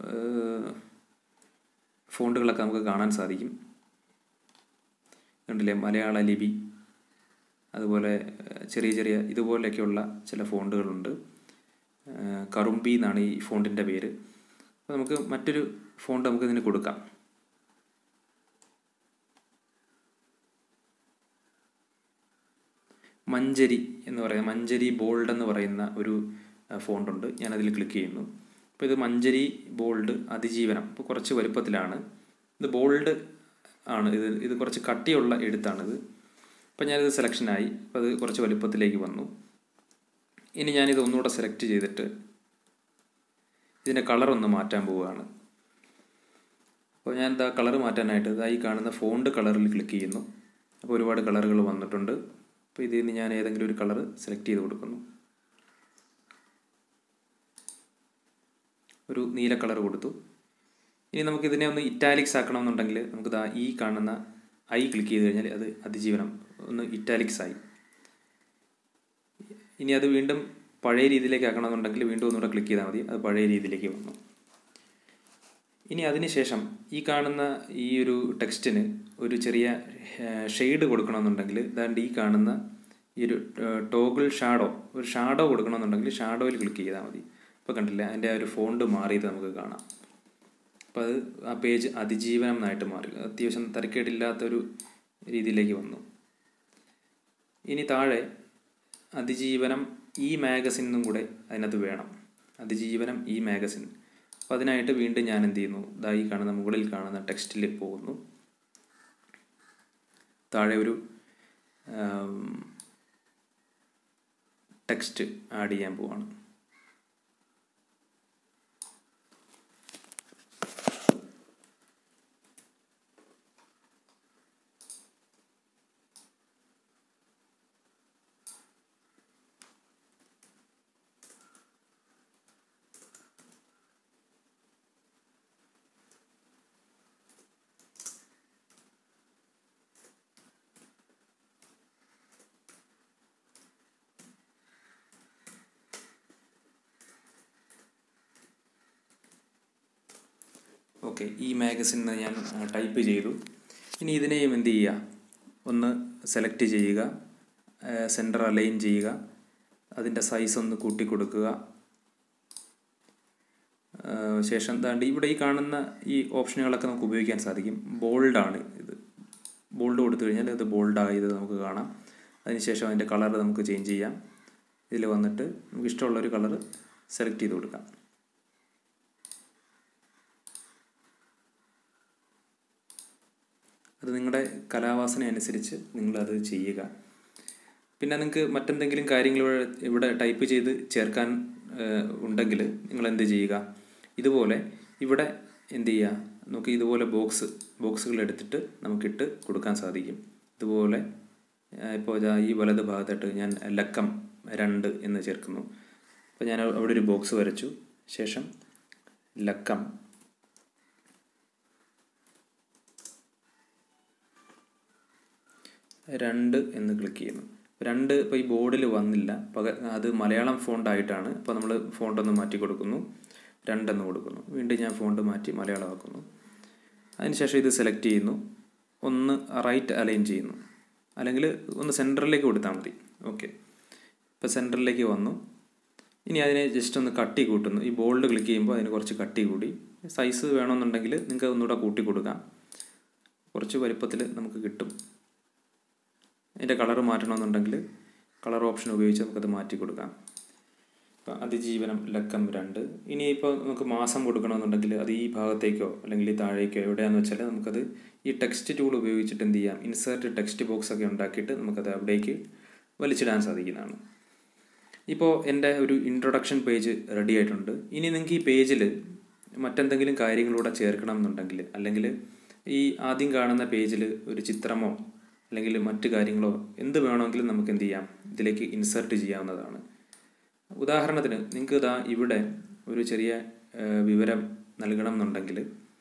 A: ഫോണ്ടുകളൊക്കെ നമുക്ക് കാണാൻ സാധിക്കും കണ്ടില്ലേ മലയാള ലിപി അതുപോലെ ഏഹ്, ചെറിയ ചെറിയ ഇതുപോലെയൊക്കെയുള്ള ചില ഫോണ്ടുകളുണ്ട് ഏഹ്, കറുമ്പി എന്നാണ് ഈ ഫോണ്ടിൻ്റെ പേര് അപ്പോൾ നമുക്ക് മറ്റൊരു ഫോണ്ട് നമുക്ക് ഇതിന് കൊടുക്കാം മഞ്ചരി എന്ന് പറയുന്ന മഞ്ചരി ബോൾഡ് എന്ന് പറയുന്ന ഒരു ഏഹ്, ഫോണ്ടുണ്ട് ഞാനതിൽ ക്ലിക്ക് ചെയ്യുന്നു അപ്പോൾ ഇത് മഞ്ചരി ബോൾഡ് അതിജീവനം ഇപ്പോൾ കുറച്ച് വലുപ്പത്തിലാണ് ഇത് ബോൾഡ് ആണ് ഇത് ഇത് കുറച്ച് കട്ടിയുള്ള എഴുത്താണിത് അപ്പോൾ ഞാനിത് സെലക്ഷനായി അപ്പോൾ അത് കുറച്ച് വലുപ്പത്തിലേക്ക് വന്നു ഇനി ഞാനിത് ഒന്നുകൂടെ സെലക്ട് ചെയ്തിട്ട് ഇതിൻ്റെ കളർ ഒന്ന് മാറ്റാൻ പോവുകയാണ് അപ്പോൾ ഞാൻ എന്താ കളർ മാറ്റാനായിട്ട് ഇതാ ഈ കാണുന്ന ഫോണ്ട് കളറിൽ ക്ലിക്ക് ചെയ്യുന്നു അപ്പോൾ ഒരുപാട് കളറുകൾ വന്നിട്ടുണ്ട് അപ്പോൾ ഇതിൽ നിന്ന് ഞാൻ ഏതെങ്കിലും ഒരു കളർ സെലക്ട് ചെയ്ത് കൊടുക്കുന്നു ഒരു നീല കളർ കൊടുത്തു ഇനി നമുക്ക് ഇതിനെ ഒന്ന് ഇറ്റാലിക്സ് ആക്കണമെന്നുണ്ടെങ്കിൽ നമുക്ക് ദാ ഈ കാണുന്ന ഐ ക്ലിക്ക് ചെയ്ത് കഴിഞ്ഞാൽ അത് അതിജീവനം ഒന്ന് ഇറ്റാലിക്സ് ആയി ഇനി അത് വീണ്ടും പഴയ രീതിയിലേക്ക് ആക്കണമെന്നുണ്ടെങ്കിൽ വീണ്ടും ഒന്നുകൂടെ ക്ലിക്ക് ചെയ്താൽ മതി അത് പഴയ രീതിയിലേക്ക് വന്നു ഇനി അതിനുശേഷം ഈ കാണുന്ന ഈ ഒരു ടെക്സ്റ്റിന് ഒരു ചെറിയ ഷെയ്ഡ് കൊടുക്കണമെന്നുണ്ടെങ്കിൽ ദാണ്ട് ഈ കാണുന്ന ഈ ഒരു ടോഗിൾ ഷാഡോ ഒരു ഷാഡോ കൊടുക്കണമെന്നുണ്ടെങ്കിൽ ഷാഡോയിൽ ക്ലിക്ക് ചെയ്താൽ മതി ഇപ്പോൾ കണ്ടില്ല അതിൻ്റെ ആ ഒരു ഫോണ്ട് മാറിയത് നമുക്ക് കാണാം അപ്പോൾ അത് ആ പേജ് അതിജീവനം എന്നായിട്ട് മാറി അത്യാവശ്യം തരക്കേടില്ലാത്തൊരു രീതിയിലേക്ക് വന്നു ഇനി താഴെ അതിജീവനം ഈ മാഗസിൻ എന്നും കൂടെ അതിനകത്ത് വേണം അതിജീവനം ഈ മാഗസിൻ അപ്പോൾ അതിനായിട്ട് വീണ്ടും ഞാൻ എന്ത് ചെയ്യുന്നു ഇതാ ഈ കാണുന്ന മുകളിൽ കാണുന്ന ടെക്സ്റ്റിൽ പോകുന്നു താഴെ ഒരു ടെക്സ്റ്റ് ആഡ് ചെയ്യാൻ പോവാണ് ഓക്കെ ഈ മാഗസിൻ ഞാൻ ടൈപ്പ് ചെയ്തു ഇനി ഇതിനെയും എന്ത് ചെയ്യുക ഒന്ന് സെലക്ട് ചെയ്യുക സെൻറ്റർ അലൈൻ ചെയ്യുക അതിൻ്റെ സൈസ് ഒന്ന് കൂട്ടി കൊടുക്കുക ആ, ശേഷം ദാണ്ട് ഇവിടെ ഈ കാണുന്ന ഈ ഓപ്ഷനുകളൊക്കെ നമുക്ക് ഉപയോഗിക്കാൻ സാധിക്കും ബോൾഡാണ് ഇത് ബോൾഡ് കൊടുത്തു കഴിഞ്ഞാൽ അത് ബോൾഡായത് നമുക്ക് കാണാം അതിനുശേഷം അതിൻ്റെ കളർ നമുക്ക് ചേഞ്ച് ചെയ്യാം ഇതിൽ വന്നിട്ട് നമുക്ക് ഇഷ്ടമുള്ളൊരു കളർ സെലക്ട് ചെയ്ത് കൊടുക്കാം അത് നിങ്ങളുടെ കലാവാസന അനുസരിച്ച് നിങ്ങളത് ചെയ്യുക പിന്നെ നിങ്ങൾക്ക് മറ്റെന്തെങ്കിലും കാര്യങ്ങൾ ഇവിടെ- ഇവിടെ ടൈപ്പ് ചെയ്ത് ചേർക്കാൻ ഏഹ്, ഉണ്ടെങ്കിൽ നിങ്ങൾ എന്ത് ചെയ്യുക ഇതുപോലെ ഇവിടെ എന്ത് ചെയ്യുക നമുക്ക് ഇതുപോലെ ബോക്സ് ബോക്സുകൾ എടുത്തിട്ട് നമുക്കിട്ട് കൊടുക്കാൻ സാധിക്കും ഇതുപോലെ ഏഹ്, ഇപ്പോൾ ഇതാ ഈ വലത് ഭാഗത്തായിട്ട് ഞാൻ ലക്കം രണ്ട് എന്ന് ചേർക്കുന്നു അപ്പോൾ ഞാൻ അവിടെ ഒരു ബോക്സ് വരച്ചു ശേഷം ലക്കം രണ്ട് എന്ന് ക്ലിക്ക് ചെയ്യുന്നു രണ്ട് ഇപ്പോൾ ഈ ബോർഡിൽ വന്നില്ല പക അത് മലയാളം ഫോണ്ട് ആയിട്ടാണ് അപ്പോൾ നമ്മൾ ഫോണ്ട് ഒന്ന് മാറ്റി കൊടുക്കുന്നു രണ്ടെന്ന് കൊടുക്കുന്നു വീണ്ടും ഞാൻ ഫോണ്ട് മാറ്റി മലയാളമാക്കുന്നു അതിനുശേഷം ഇത് സെലക്ട് ചെയ്യുന്നു ഒന്ന് റൈറ്റ് അലൈൻ ചെയ്യുന്നു അല്ലെങ്കിൽ ഒന്ന് സെൻറ്ററിലേക്ക് കൊടുത്താൽ മതി ഓക്കെ ഇപ്പോൾ സെൻറ്ററിലേക്ക് വന്നു ഇനി അതിനെ ജസ്റ്റ് ഒന്ന് കട്ടി കൂട്ടുന്നു ഈ ബോൾഡ് ക്ലിക്ക് ചെയ്യുമ്പോൾ അതിന് കുറച്ച് കട്ടി കൂടി സൈസ് വേണമെന്നുണ്ടെങ്കിൽ നിങ്ങൾക്ക് ഒന്നുകൂടെ കൂട്ടി കൊടുക്കാം കുറച്ച് വലിപ്പത്തിൽ നമുക്ക് കിട്ടും അതിൻ്റെ കളർ മാറ്റണമെന്നുണ്ടെങ്കിൽ കളർ ഓപ്ഷൻ ഉപയോഗിച്ച് നമുക്കത് മാറ്റി കൊടുക്കാം ഇപ്പം അതിജീവനം ലക്കം രണ്ട് ഇനിയിപ്പോൾ നമുക്ക് മാസം കൊടുക്കണമെന്നുണ്ടെങ്കിൽ അത് ഈ ഭാഗത്തേക്കോ അല്ലെങ്കിൽ ഈ താഴേക്കോ എവിടെയാണെന്ന് വെച്ചാൽ നമുക്കത് ഈ ടെക്സ്റ്റ് ടൂൾ ഉപയോഗിച്ചിട്ട് എന്ത് ചെയ്യാം ഇൻസേർട്ട് ടെക്സ്റ്റ് ബോക്സ് ഒക്കെ ഉണ്ടാക്കിയിട്ട് നമുക്കത് അവിടേക്ക് വലിച്ചിടാൻ സാധിക്കുന്നതാണ് ഇപ്പോൾ എൻ്റെ ഒരു ഇൻട്രൊഡക്ഷൻ പേജ് റെഡി ആയിട്ടുണ്ട് ഇനി നിങ്ങൾക്ക് ഈ പേജിൽ മറ്റെന്തെങ്കിലും കാര്യങ്ങളൂടെ ചേർക്കണം എന്നുണ്ടെങ്കിൽ അല്ലെങ്കിൽ ഈ ആദ്യം കാണുന്ന പേജിൽ ഒരു ചിത്രമോ അല്ലെങ്കിൽ മറ്റു കാര്യങ്ങളോ എന്ത് വേണമെങ്കിലും നമുക്ക് എന്ത് ചെയ്യാം ഇതിലേക്ക് ഇൻസേർട്ട് ചെയ്യാവുന്നതാണ് ഉദാഹരണത്തിന് നിങ്ങൾക്ക് ഇതാ ഇവിടെ ഒരു ചെറിയ ഏഹ്, വിവരം നൽകണം എന്നുണ്ടെങ്കിൽ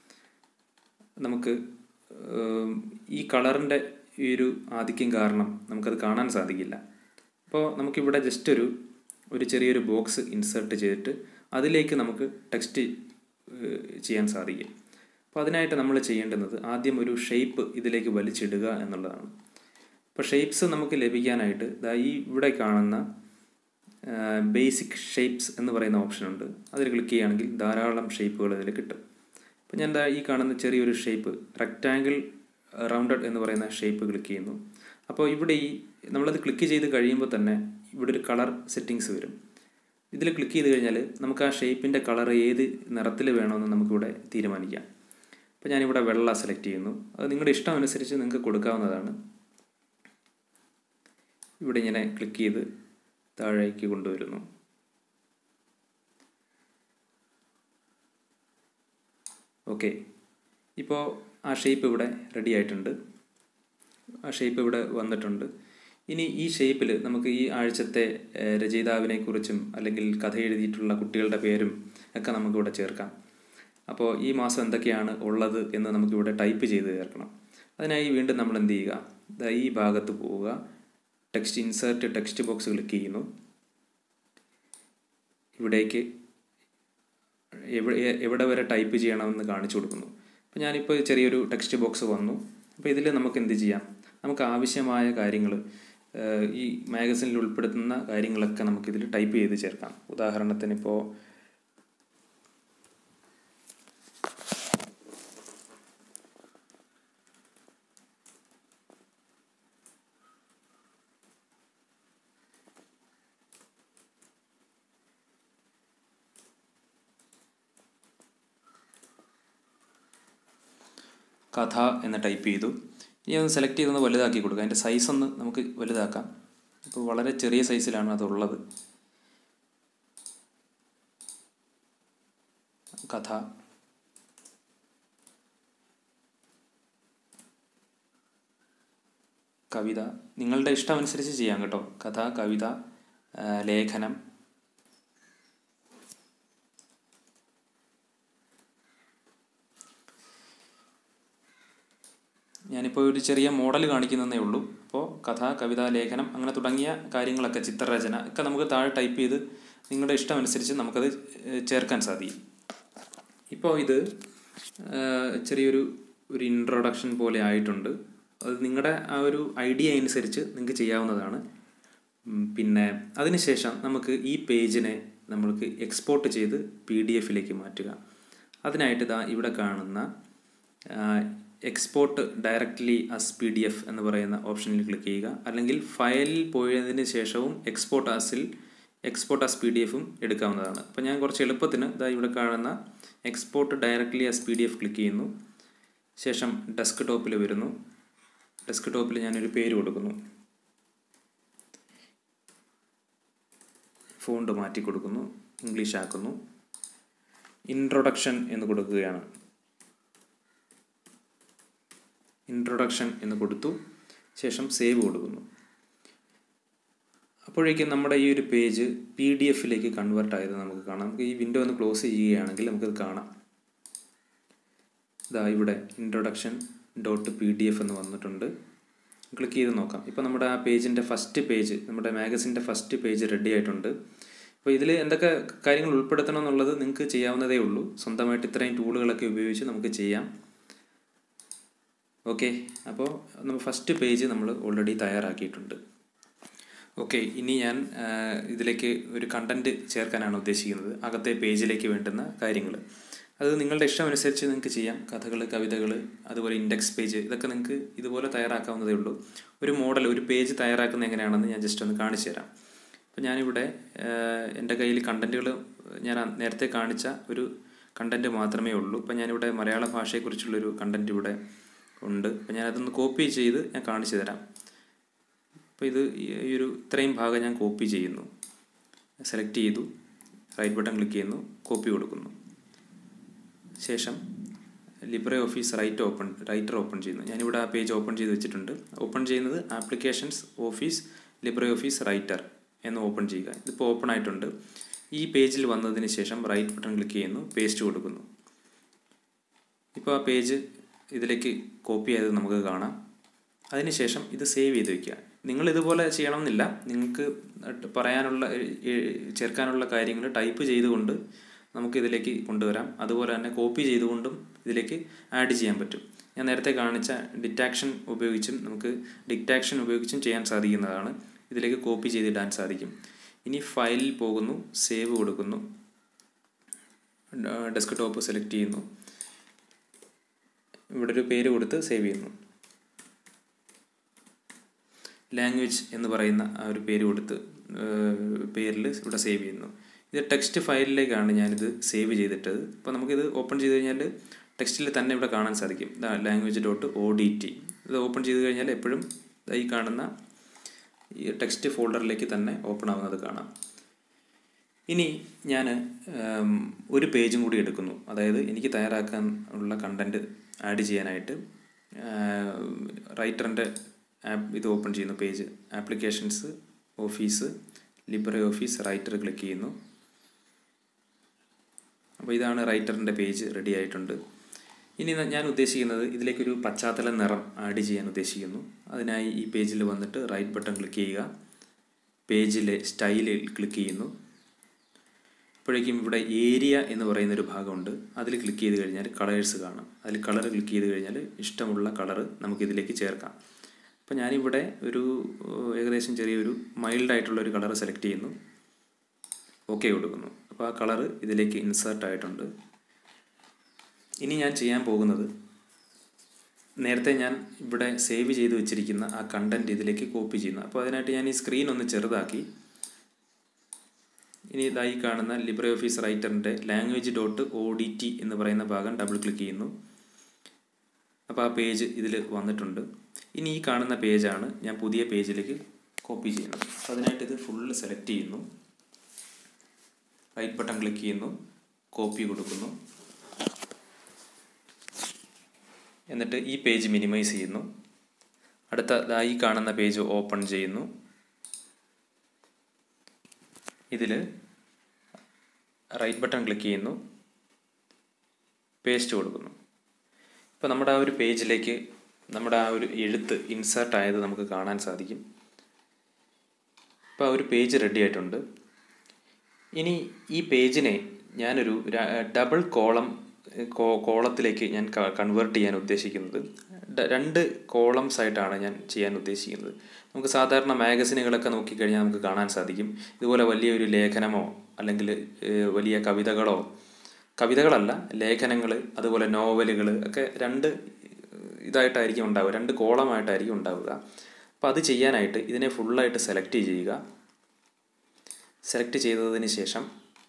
A: നമുക്ക് ഏഹ്, ഈ കളറിൻ്റെ ഈ ഒരു ആധിക്യം കാരണം നമുക്കത് കാണാൻ സാധിക്കില്ല അപ്പോൾ നമുക്കിവിടെ ജസ്റ്റ് ഒരു ഒരു ചെറിയൊരു ബോക്സ് ഇൻസേർട്ട് ചെയ്തിട്ട് അതിലേക്ക് നമുക്ക് ടെക്സ്റ്റ് ചെയ്യാൻ സാധിക്കും അപ്പോൾ അതിനായിട്ട് നമ്മൾ ചെയ്യേണ്ടുന്നത് ആദ്യം ഒരു ഷേപ്പ് ഇതിലേക്ക് വലിച്ചിടുക എന്നുള്ളതാണ് അപ്പോൾ ഷേപ്സ് നമുക്ക് ലഭിക്കാനായിട്ട് ദാ ഈ ഇവിടെ കാണുന്ന ബേസിക് ഷേപ്സ് എന്ന് പറയുന്ന ഓപ്ഷൻ ഉണ്ട് അതിൽ ക്ലിക്ക് ചെയ്യുകയാണെങ്കിൽ ധാരാളം ഷേപ്പുകൾ ഇതിൽ കിട്ടും അപ്പോൾ ഞാൻ ദാ ഈ കാണുന്ന ചെറിയൊരു ഷേപ്പ് റെക്റ്റാങ്കിൾ റൗണ്ടഡ് എന്ന് പറയുന്ന ഷേപ്പ് ക്ലിക്ക് ചെയ്യുന്നു അപ്പോൾ ഇവിടെ ഈ നമ്മളത് ക്ലിക്ക് ചെയ്ത് കഴിയുമ്പോൾ തന്നെ ഇവിടെ ഒരു കളർ സെറ്റിങ്സ് വരും ഇതിൽ ക്ലിക്ക് ചെയ്ത് കഴിഞ്ഞാൽ നമുക്ക് ആ ഷേപ്പിൻ്റെ കളർ ഏത് നിറത്തിൽ വേണമെന്ന് നമുക്കിവിടെ തീരുമാനിക്കാം അപ്പോൾ ഞാനിവിടെ വെള്ള സെലക്ട് ചെയ്യുന്നു അത് നിങ്ങളുടെ ഇഷ്ടം അനുസരിച്ച് നിങ്ങൾക്ക് കൊടുക്കാവുന്നതാണ് ഇവിടെ ഇങ്ങനെ ക്ലിക്ക് ചെയ്ത് താഴേക്ക് കൊണ്ടുവരുന്നു ഓക്കെ ഇപ്പോൾ ആ ഷേപ്പ് ഇവിടെ റെഡി ആയിട്ടുണ്ട് ആ ഷേപ്പ് ഇവിടെ വന്നിട്ടുണ്ട് ഇനി ഈ ഷേപ്പിൽ നമുക്ക് ഈ ആഴ്ചത്തെ ഏഹ്, രചയിതാവിനെ കുറിച്ചും അല്ലെങ്കിൽ കഥ എഴുതിയിട്ടുള്ള കുട്ടികളുടെ പേരും ഒക്കെ നമുക്കിവിടെ ചേർക്കാം അപ്പോൾ ഈ മാസം എന്തൊക്കെയാണ് ഉള്ളത് എന്ന് നമുക്കിവിടെ ടൈപ്പ് ചെയ്ത് ചേർക്കണം അതിനായി വീണ്ടും നമ്മൾ എന്ത് ചെയ്യുക ദാ ഈ ഭാഗത്ത് പോവുക text insert text box click ചെയ്യുന്നു ഇവിടേക്ക് എവിടെ എവിടെ വരെ ടൈപ്പ് ചെയ്യണമെന്ന് കാണിച്ചു കൊടുക്കുന്നു അപ്പോൾ ഞാനിപ്പോൾ ചെറിയൊരു ടെക്സ്റ്റ് ബോക്സ് വന്നു അപ്പോൾ ഇതിൽ നമുക്ക് എന്ത് ചെയ്യാം നമുക്ക് ആവശ്യമായ കാര്യങ്ങൾ ഈ മാഗസിനിൽ ഉൾപ്പെടുത്തുന്ന കാര്യങ്ങളൊക്കെ നമുക്കിതിൽ ടൈപ്പ് ചെയ്ത് ചേർക്കാം ഉദാഹരണത്തിന് ഇപ്പോൾ കഥ എന്ന് ടൈപ്പ് ചെയ്തു ഇനി ഒന്ന് സെലക്ട് ചെയ്തൊന്ന് വലുതാക്കി കൊടുക്കുക അതിൻ്റെ സൈസ് ഒന്ന് നമുക്ക് വലുതാക്കാം ഇപ്പോൾ വളരെ ചെറിയ സൈസിലാണ് അതുള്ളത് കഥ കവിത നിങ്ങളുടെ ഇഷ്ടമനുസരിച്ച് ചെയ്യാം കേട്ടോ കഥ കവിത ആ, ലേഖനം ഞാനിപ്പോൾ ഒരു ചെറിയ മോഡൽ കാണിക്കുന്നതേ ഉള്ളൂ അപ്പോൾ കഥ കവിത ലേഖനം അങ്ങനെ തുടങ്ങിയ കാര്യങ്ങളൊക്കെ ചിത്രരചന ഒക്കെ നമുക്ക് താഴെ ടൈപ്പ് ചെയ്ത് നിങ്ങളുടെ ഇഷ്ടമനുസരിച്ച് നമുക്കത് ഏഹ്, ചേർക്കാൻ സാധിക്കും ഇപ്പോൾ ഇത് ഏഹ്, ചെറിയൊരു ഒരു ഇൻട്രൊഡക്ഷൻ പോലെ ആയിട്ടുണ്ട് അത് നിങ്ങളുടെ ആ ഒരു ഐഡിയ അനുസരിച്ച് നിങ്ങൾക്ക് ചെയ്യാവുന്നതാണ് ഉം, പിന്നെ അതിനുശേഷം നമുക്ക് ഈ പേജിനെ നമ്മൾക്ക് എക്സ്പോർട്ട് ചെയ്ത് പി ഡി എഫിലേക്ക് മാറ്റുക അതിനായിട്ട് ഇതാ ഇവിടെ കാണുന്ന export directly as P D F എന്ന് പറയുന്ന ഓപ്ഷനിൽ ക്ലിക്ക് ചെയ്യുക അല്ലെങ്കിൽ ഫയലിൽ പോയതിന് ശേഷവും എക്സ്പോർട്ട് ആസിൽ എക്സ്പോർട്ട് ആസ് പി ഡി എഫും എടുക്കാവുന്നതാണ് അപ്പോൾ ഞാൻ കുറച്ച് എളുപ്പത്തിന് ഇതാ ഇവിടെ കാണുന്ന export directly as P D F click ചെയ്യുന്നു ശേഷം ഡെസ്ക് ടോപ്പിൽ വരുന്നു ഡെസ്ക് ടോപ്പിൽ ഞാനൊരു പേര് കൊടുക്കുന്നു ഫോണ്ട് മാറ്റി കൊടുക്കുന്നു ഇംഗ്ലീഷ് ആക്കുന്നു ഇൻട്രൊഡക്ഷൻ എന്ന് കൊടുക്കുകയാണ് ഇൻട്രൊഡക്ഷൻ എന്ന് കൊടുത്തു ശേഷം സേവ് കൊടുക്കുന്നു അപ്പോഴേക്കും നമ്മുടെ ഈ ഒരു പേജ് പി ഡി എഫിലേക്ക് കൺവേർട്ട് ആയത് നമുക്ക് കാണാം നമുക്ക് ഈ വിൻഡോ ഒന്ന് ക്ലോസ് ചെയ്യുകയാണെങ്കിൽ നമുക്കത് കാണാം ഇതാ ഇവിടെ introduction dot P D F എന്ന് വന്നിട്ടുണ്ട് ക്ലിക്ക് ചെയ്ത് നോക്കാം ഇപ്പോൾ നമ്മുടെ ആ പേജിൻ്റെ ഫസ്റ്റ് പേജ് നമ്മുടെ മാഗസിൻ്റെ ഫസ്റ്റ് പേജ് റെഡി ആയിട്ടുണ്ട് അപ്പോൾ ഇതിൽ എന്തൊക്കെ കാര്യങ്ങൾ ഉൾപ്പെടുത്തണം എന്നുള്ളത് നിങ്ങൾക്ക് ചെയ്യാവുന്നതേ ഉള്ളൂ സ്വന്തമായിട്ട് ഇത്രയും ടൂളുകളൊക്കെ ഉപയോഗിച്ച് നമുക്ക് ചെയ്യാം ഓക്കെ അപ്പോൾ നമ്മൾ ഫസ്റ്റ് പേജ് നമ്മൾ ഓൾറെഡി തയ്യാറാക്കിയിട്ടുണ്ട് ഓക്കെ ഇനി ഞാൻ ഇതിലേക്ക് ഒരു കണ്ടൻറ്റ് ചേർക്കാനാണ് ഉദ്ദേശിക്കുന്നത് അകത്തെ പേജിലേക്ക് വേണ്ടുന്ന കാര്യങ്ങൾ അത് നിങ്ങളുടെ ഇഷ്ടമനുസരിച്ച് നിങ്ങൾക്ക് ചെയ്യാം കഥകൾ കവിതകൾ അതുപോലെ ഇൻഡെക്സ് പേജ് ഇതൊക്കെ നിങ്ങൾക്ക് ഇതുപോലെ തയ്യാറാക്കാവുന്നതേ ഉള്ളൂ ഒരു മോഡൽ ഒരു പേജ് തയ്യാറാക്കുന്നത് എങ്ങനെയാണെന്ന് ഞാൻ ജസ്റ്റ് ഒന്ന് കാണിച്ചു തരാം അപ്പോൾ ഞാനിവിടെ എൻ്റെ കയ്യിൽ കണ്ടൻറ്റുകൾ ഞാൻ നേരത്തെ കാണിച്ച ഒരു കണ്ടൻറ്റ് മാത്രമേ ഉള്ളൂ ഇപ്പോൾ ഞാനിവിടെ മലയാള ഭാഷയെക്കുറിച്ചുള്ളൊരു കണ്ടൻറ്റ് ഇവിടെ ഉണ്ട് അപ്പോൾ ഞാനതൊന്ന് കോപ്പി ചെയ്ത് ഞാൻ കാണിച്ചു തരാം അപ്പോൾ ഇത് ഈ ഒരു ഇത്രയും ഭാഗം ഞാൻ കോപ്പി ചെയ്യുന്നു സെലക്ട് ചെയ്തു റൈറ്റ് ബട്ടൺ ക്ലിക്ക് ചെയ്യുന്നു കോപ്പി കൊടുക്കുന്നു ശേഷം Libre office write open writer open ചെയ്യുന്നു ഞാനിവിടെ ആ പേജ് ഓപ്പൺ ചെയ്ത് വെച്ചിട്ടുണ്ട് ഓപ്പൺ ചെയ്യുന്നത് applications office Libre office writer എന്ന് ഓപ്പൺ ചെയ്യുക ഇതിപ്പോൾ ഓപ്പൺ ആയിട്ടുണ്ട് ഈ പേജിൽ വന്നതിന് ശേഷം റൈറ്റ് ബട്ടൺ ക്ലിക്ക് ചെയ്യുന്നു പേസ്റ്റ് കൊടുക്കുന്നു ഇപ്പോൾ ആ പേജ് ഇതിലേക്ക് കോപ്പി ചെയ്ത് നമുക്ക് കാണാം അതിനുശേഷം ഇത് സേവ് ചെയ്ത് വയ്ക്കുക നിങ്ങൾ ഇതുപോലെ ചെയ്യണമെന്നില്ല നിങ്ങൾക്ക് പറയാനുള്ള ചേർക്കാനുള്ള കാര്യങ്ങൾ ടൈപ്പ് ചെയ്തുകൊണ്ട് നമുക്ക് ഇതിലേക്ക് കൊണ്ടുവരാം അതുപോലെ തന്നെ കോപ്പി ചെയ്തുകൊണ്ടും ഇതിലേക്ക് ആഡ് ചെയ്യാൻ പറ്റും ഞാൻ നേരത്തെ കാണിച്ച ഡിറ്റാക്ഷൻ ഉപയോഗിച്ചും നമുക്ക് ഡിക്റ്റാക്ഷൻ ഉപയോഗിച്ചും ചെയ്യാൻ സാധിക്കുന്നതാണ് ഇതിലേക്ക് കോപ്പി ചെയ്തിടാൻ സാധിക്കും ഇനി ഫയലിൽ പോകുന്നു സേവ് കൊടുക്കുന്നു ഡെസ്ക് ടോപ്പ് സെലക്ട് ചെയ്യുന്നു ഇവിടെ ഒരു പേര് കൊടുത്ത് സേവ് ചെയ്യുന്നു ലാംഗ്വേജ് എന്ന് പറയുന്ന ആ ഒരു പേര് കൊടുത്ത് പേരിൽ ഇവിടെ സേവ് ചെയ്യുന്നു ഇത് ടെക്സ്റ്റ് ഫയലിലേക്കാണ് ഞാനിത് സേവ് ചെയ്തിട്ടത് അപ്പോൾ നമുക്കിത് ഓപ്പൺ ചെയ്ത് കഴിഞ്ഞാൽ ടെക്സ്റ്റിൽ തന്നെ ഇവിടെ കാണാൻ സാധിക്കും language dot O D T ഇത് ഓപ്പൺ ചെയ്ത് കഴിഞ്ഞാൽ എപ്പോഴും ഈ കാണുന്ന ഈ ടെക്സ്റ്റ് ഫോൾഡറിലേക്ക് തന്നെ ഓപ്പൺ ആവുന്നത് കാണാം ഇനി ഞാൻ ഒരു പേജും കൂടി എടുക്കുന്നു അതായത് എനിക്ക് തയ്യാറാക്കാൻ ഉള്ള കണ്ടൻറ്റ് ആഡ് ചെയ്യാനായിട്ട് റൈറ്ററിൻ്റെ ആപ്പ് ഇത് ഓപ്പൺ ചെയ്യുന്നു page applications office Libre office writer click ചെയ്യുന്നു അപ്പോൾ ഇതാണ് റൈറ്ററിൻ്റെ പേജ് റെഡി ആയിട്ടുണ്ട് ഇനി ഞാൻ ഉദ്ദേശിക്കുന്നത് ഇതിലേക്കൊരു പശ്ചാത്തല നിറം ആഡ് ചെയ്യാൻ ഉദ്ദേശിക്കുന്നു അതിനായി ഈ പേജിൽ വന്നിട്ട് റൈറ്റ് ബട്ടൺ ക്ലിക്ക് ചെയ്യുക പേജിലെ സ്റ്റൈലിൽ ക്ലിക്ക് ചെയ്യുന്നു അപ്പോഴേക്കും ഇവിടെ ഏരിയ എന്ന് പറയുന്ന ഒരു ഭാഗമുണ്ട് അതിൽ ക്ലിക്ക് ചെയ്ത് കഴിഞ്ഞാൽ കളേഴ്സ് കാണാം അതിൽ കളർ ക്ലിക്ക് ചെയ്ത് കഴിഞ്ഞാൽ ഇഷ്ടമുള്ള കളർ നമുക്കിതിലേക്ക് ചേർക്കാം അപ്പോൾ ഞാനിവിടെ ഒരു ഏകദേശം ചെറിയൊരു മൈൽഡ് ആയിട്ടുള്ള ഒരു കളർ സെലക്ട് ചെയ്യുന്നു ഓക്കെ കൊടുക്കുന്നു അപ്പോൾ ആ കളർ ഇതിലേക്ക് ഇൻസേർട്ട് ആയിട്ടുണ്ട് ഇനി ഞാൻ ചെയ്യാൻ പോകുന്നത് നേരത്തെ ഞാൻ ഇവിടെ സേവ് ചെയ്ത് വെച്ചിരിക്കുന്ന ആ കണ്ടൻറ്റ് ഇതിലേക്ക് കോപ്പി ചെയ്യുന്നു അപ്പോൾ അതിനായിട്ട് ഞാൻ ഈ സ്ക്രീൻ ഒന്ന് ചെറുതാക്കി ഇനി ഇതായി കാണുന്ന ലിബ്രെ ഓഫീസ് റൈറ്ററിൻ്റെ language dot O D T എന്ന് പറയുന്ന ഭാഗം ഡബിൾ ക്ലിക്ക് ചെയ്യുന്നു അപ്പോൾ ആ പേജ് ഇതിൽ വന്നിട്ടുണ്ട് ഇനി ഈ കാണുന്ന പേജാണ് ഞാൻ പുതിയ പേജിലേക്ക് കോപ്പി ചെയ്യുന്നത് അതിനായിട്ട് ഇത് ഫുള്ള് സെലക്ട് ചെയ്യുന്നു റൈറ്റ് ബട്ടൺ ക്ലിക്ക് ചെയ്യുന്നു കോപ്പി കൊടുക്കുന്നു എന്നിട്ട് ഈ പേജ് മിനിമൈസ് ചെയ്യുന്നു അടുത്ത ഈ കാണുന്ന പേജ് ഓപ്പൺ ചെയ്യുന്നു ഇതിൽ റൈറ്റ് ബട്ടൺ ക്ലിക്ക് ചെയ്യുന്നു പേസ്റ്റ് കൊടുക്കുന്നു ഇപ്പോൾ നമ്മുടെ ആ ഒരു പേജിലേക്ക് നമ്മുടെ ആ ഒരു എഴുത്ത് ഇൻസേർട്ട് ആയത് നമുക്ക് കാണാൻ സാധിക്കും ഇപ്പോൾ ആ ഒരു പേജ് റെഡി ആയിട്ടുണ്ട് ഇനി ഈ പേജിനെ ഞാനൊരു ഡബിൾ കോളം കോളത്തിലേക്ക് ഞാൻ കൺവേർട്ട് ചെയ്യാൻ ഉദ്ദേശിക്കുന്നത് രണ്ട് കോളംസ് ആയിട്ടാണ് ഞാൻ ചെയ്യാൻ ഉദ്ദേശിക്കുന്നത് നമുക്ക് സാധാരണ മാഗസിനുകളൊക്കെ നോക്കിക്കഴിഞ്ഞാൽ നമുക്ക് കാണാൻ സാധിക്കും ഇതുപോലെ വലിയൊരു ലേഖനമോ അല്ലെങ്കിൽ വലിയ കവിതകളോ കവിതകളല്ല ലേഖനങ്ങൾ അതുപോലെ നോവലുകൾ ഒക്കെ രണ്ട് ഇതായിട്ടായിരിക്കും ഉണ്ടാവുക രണ്ട് കോളമായിട്ടായിരിക്കും ഉണ്ടാവുക അപ്പോൾ അത് ചെയ്യാനായിട്ട് ഇതിനെ ഫുള്ളായിട്ട് സെലക്ട് ചെയ്യുക സെലക്ട് ചെയ്തതിന് ശേഷം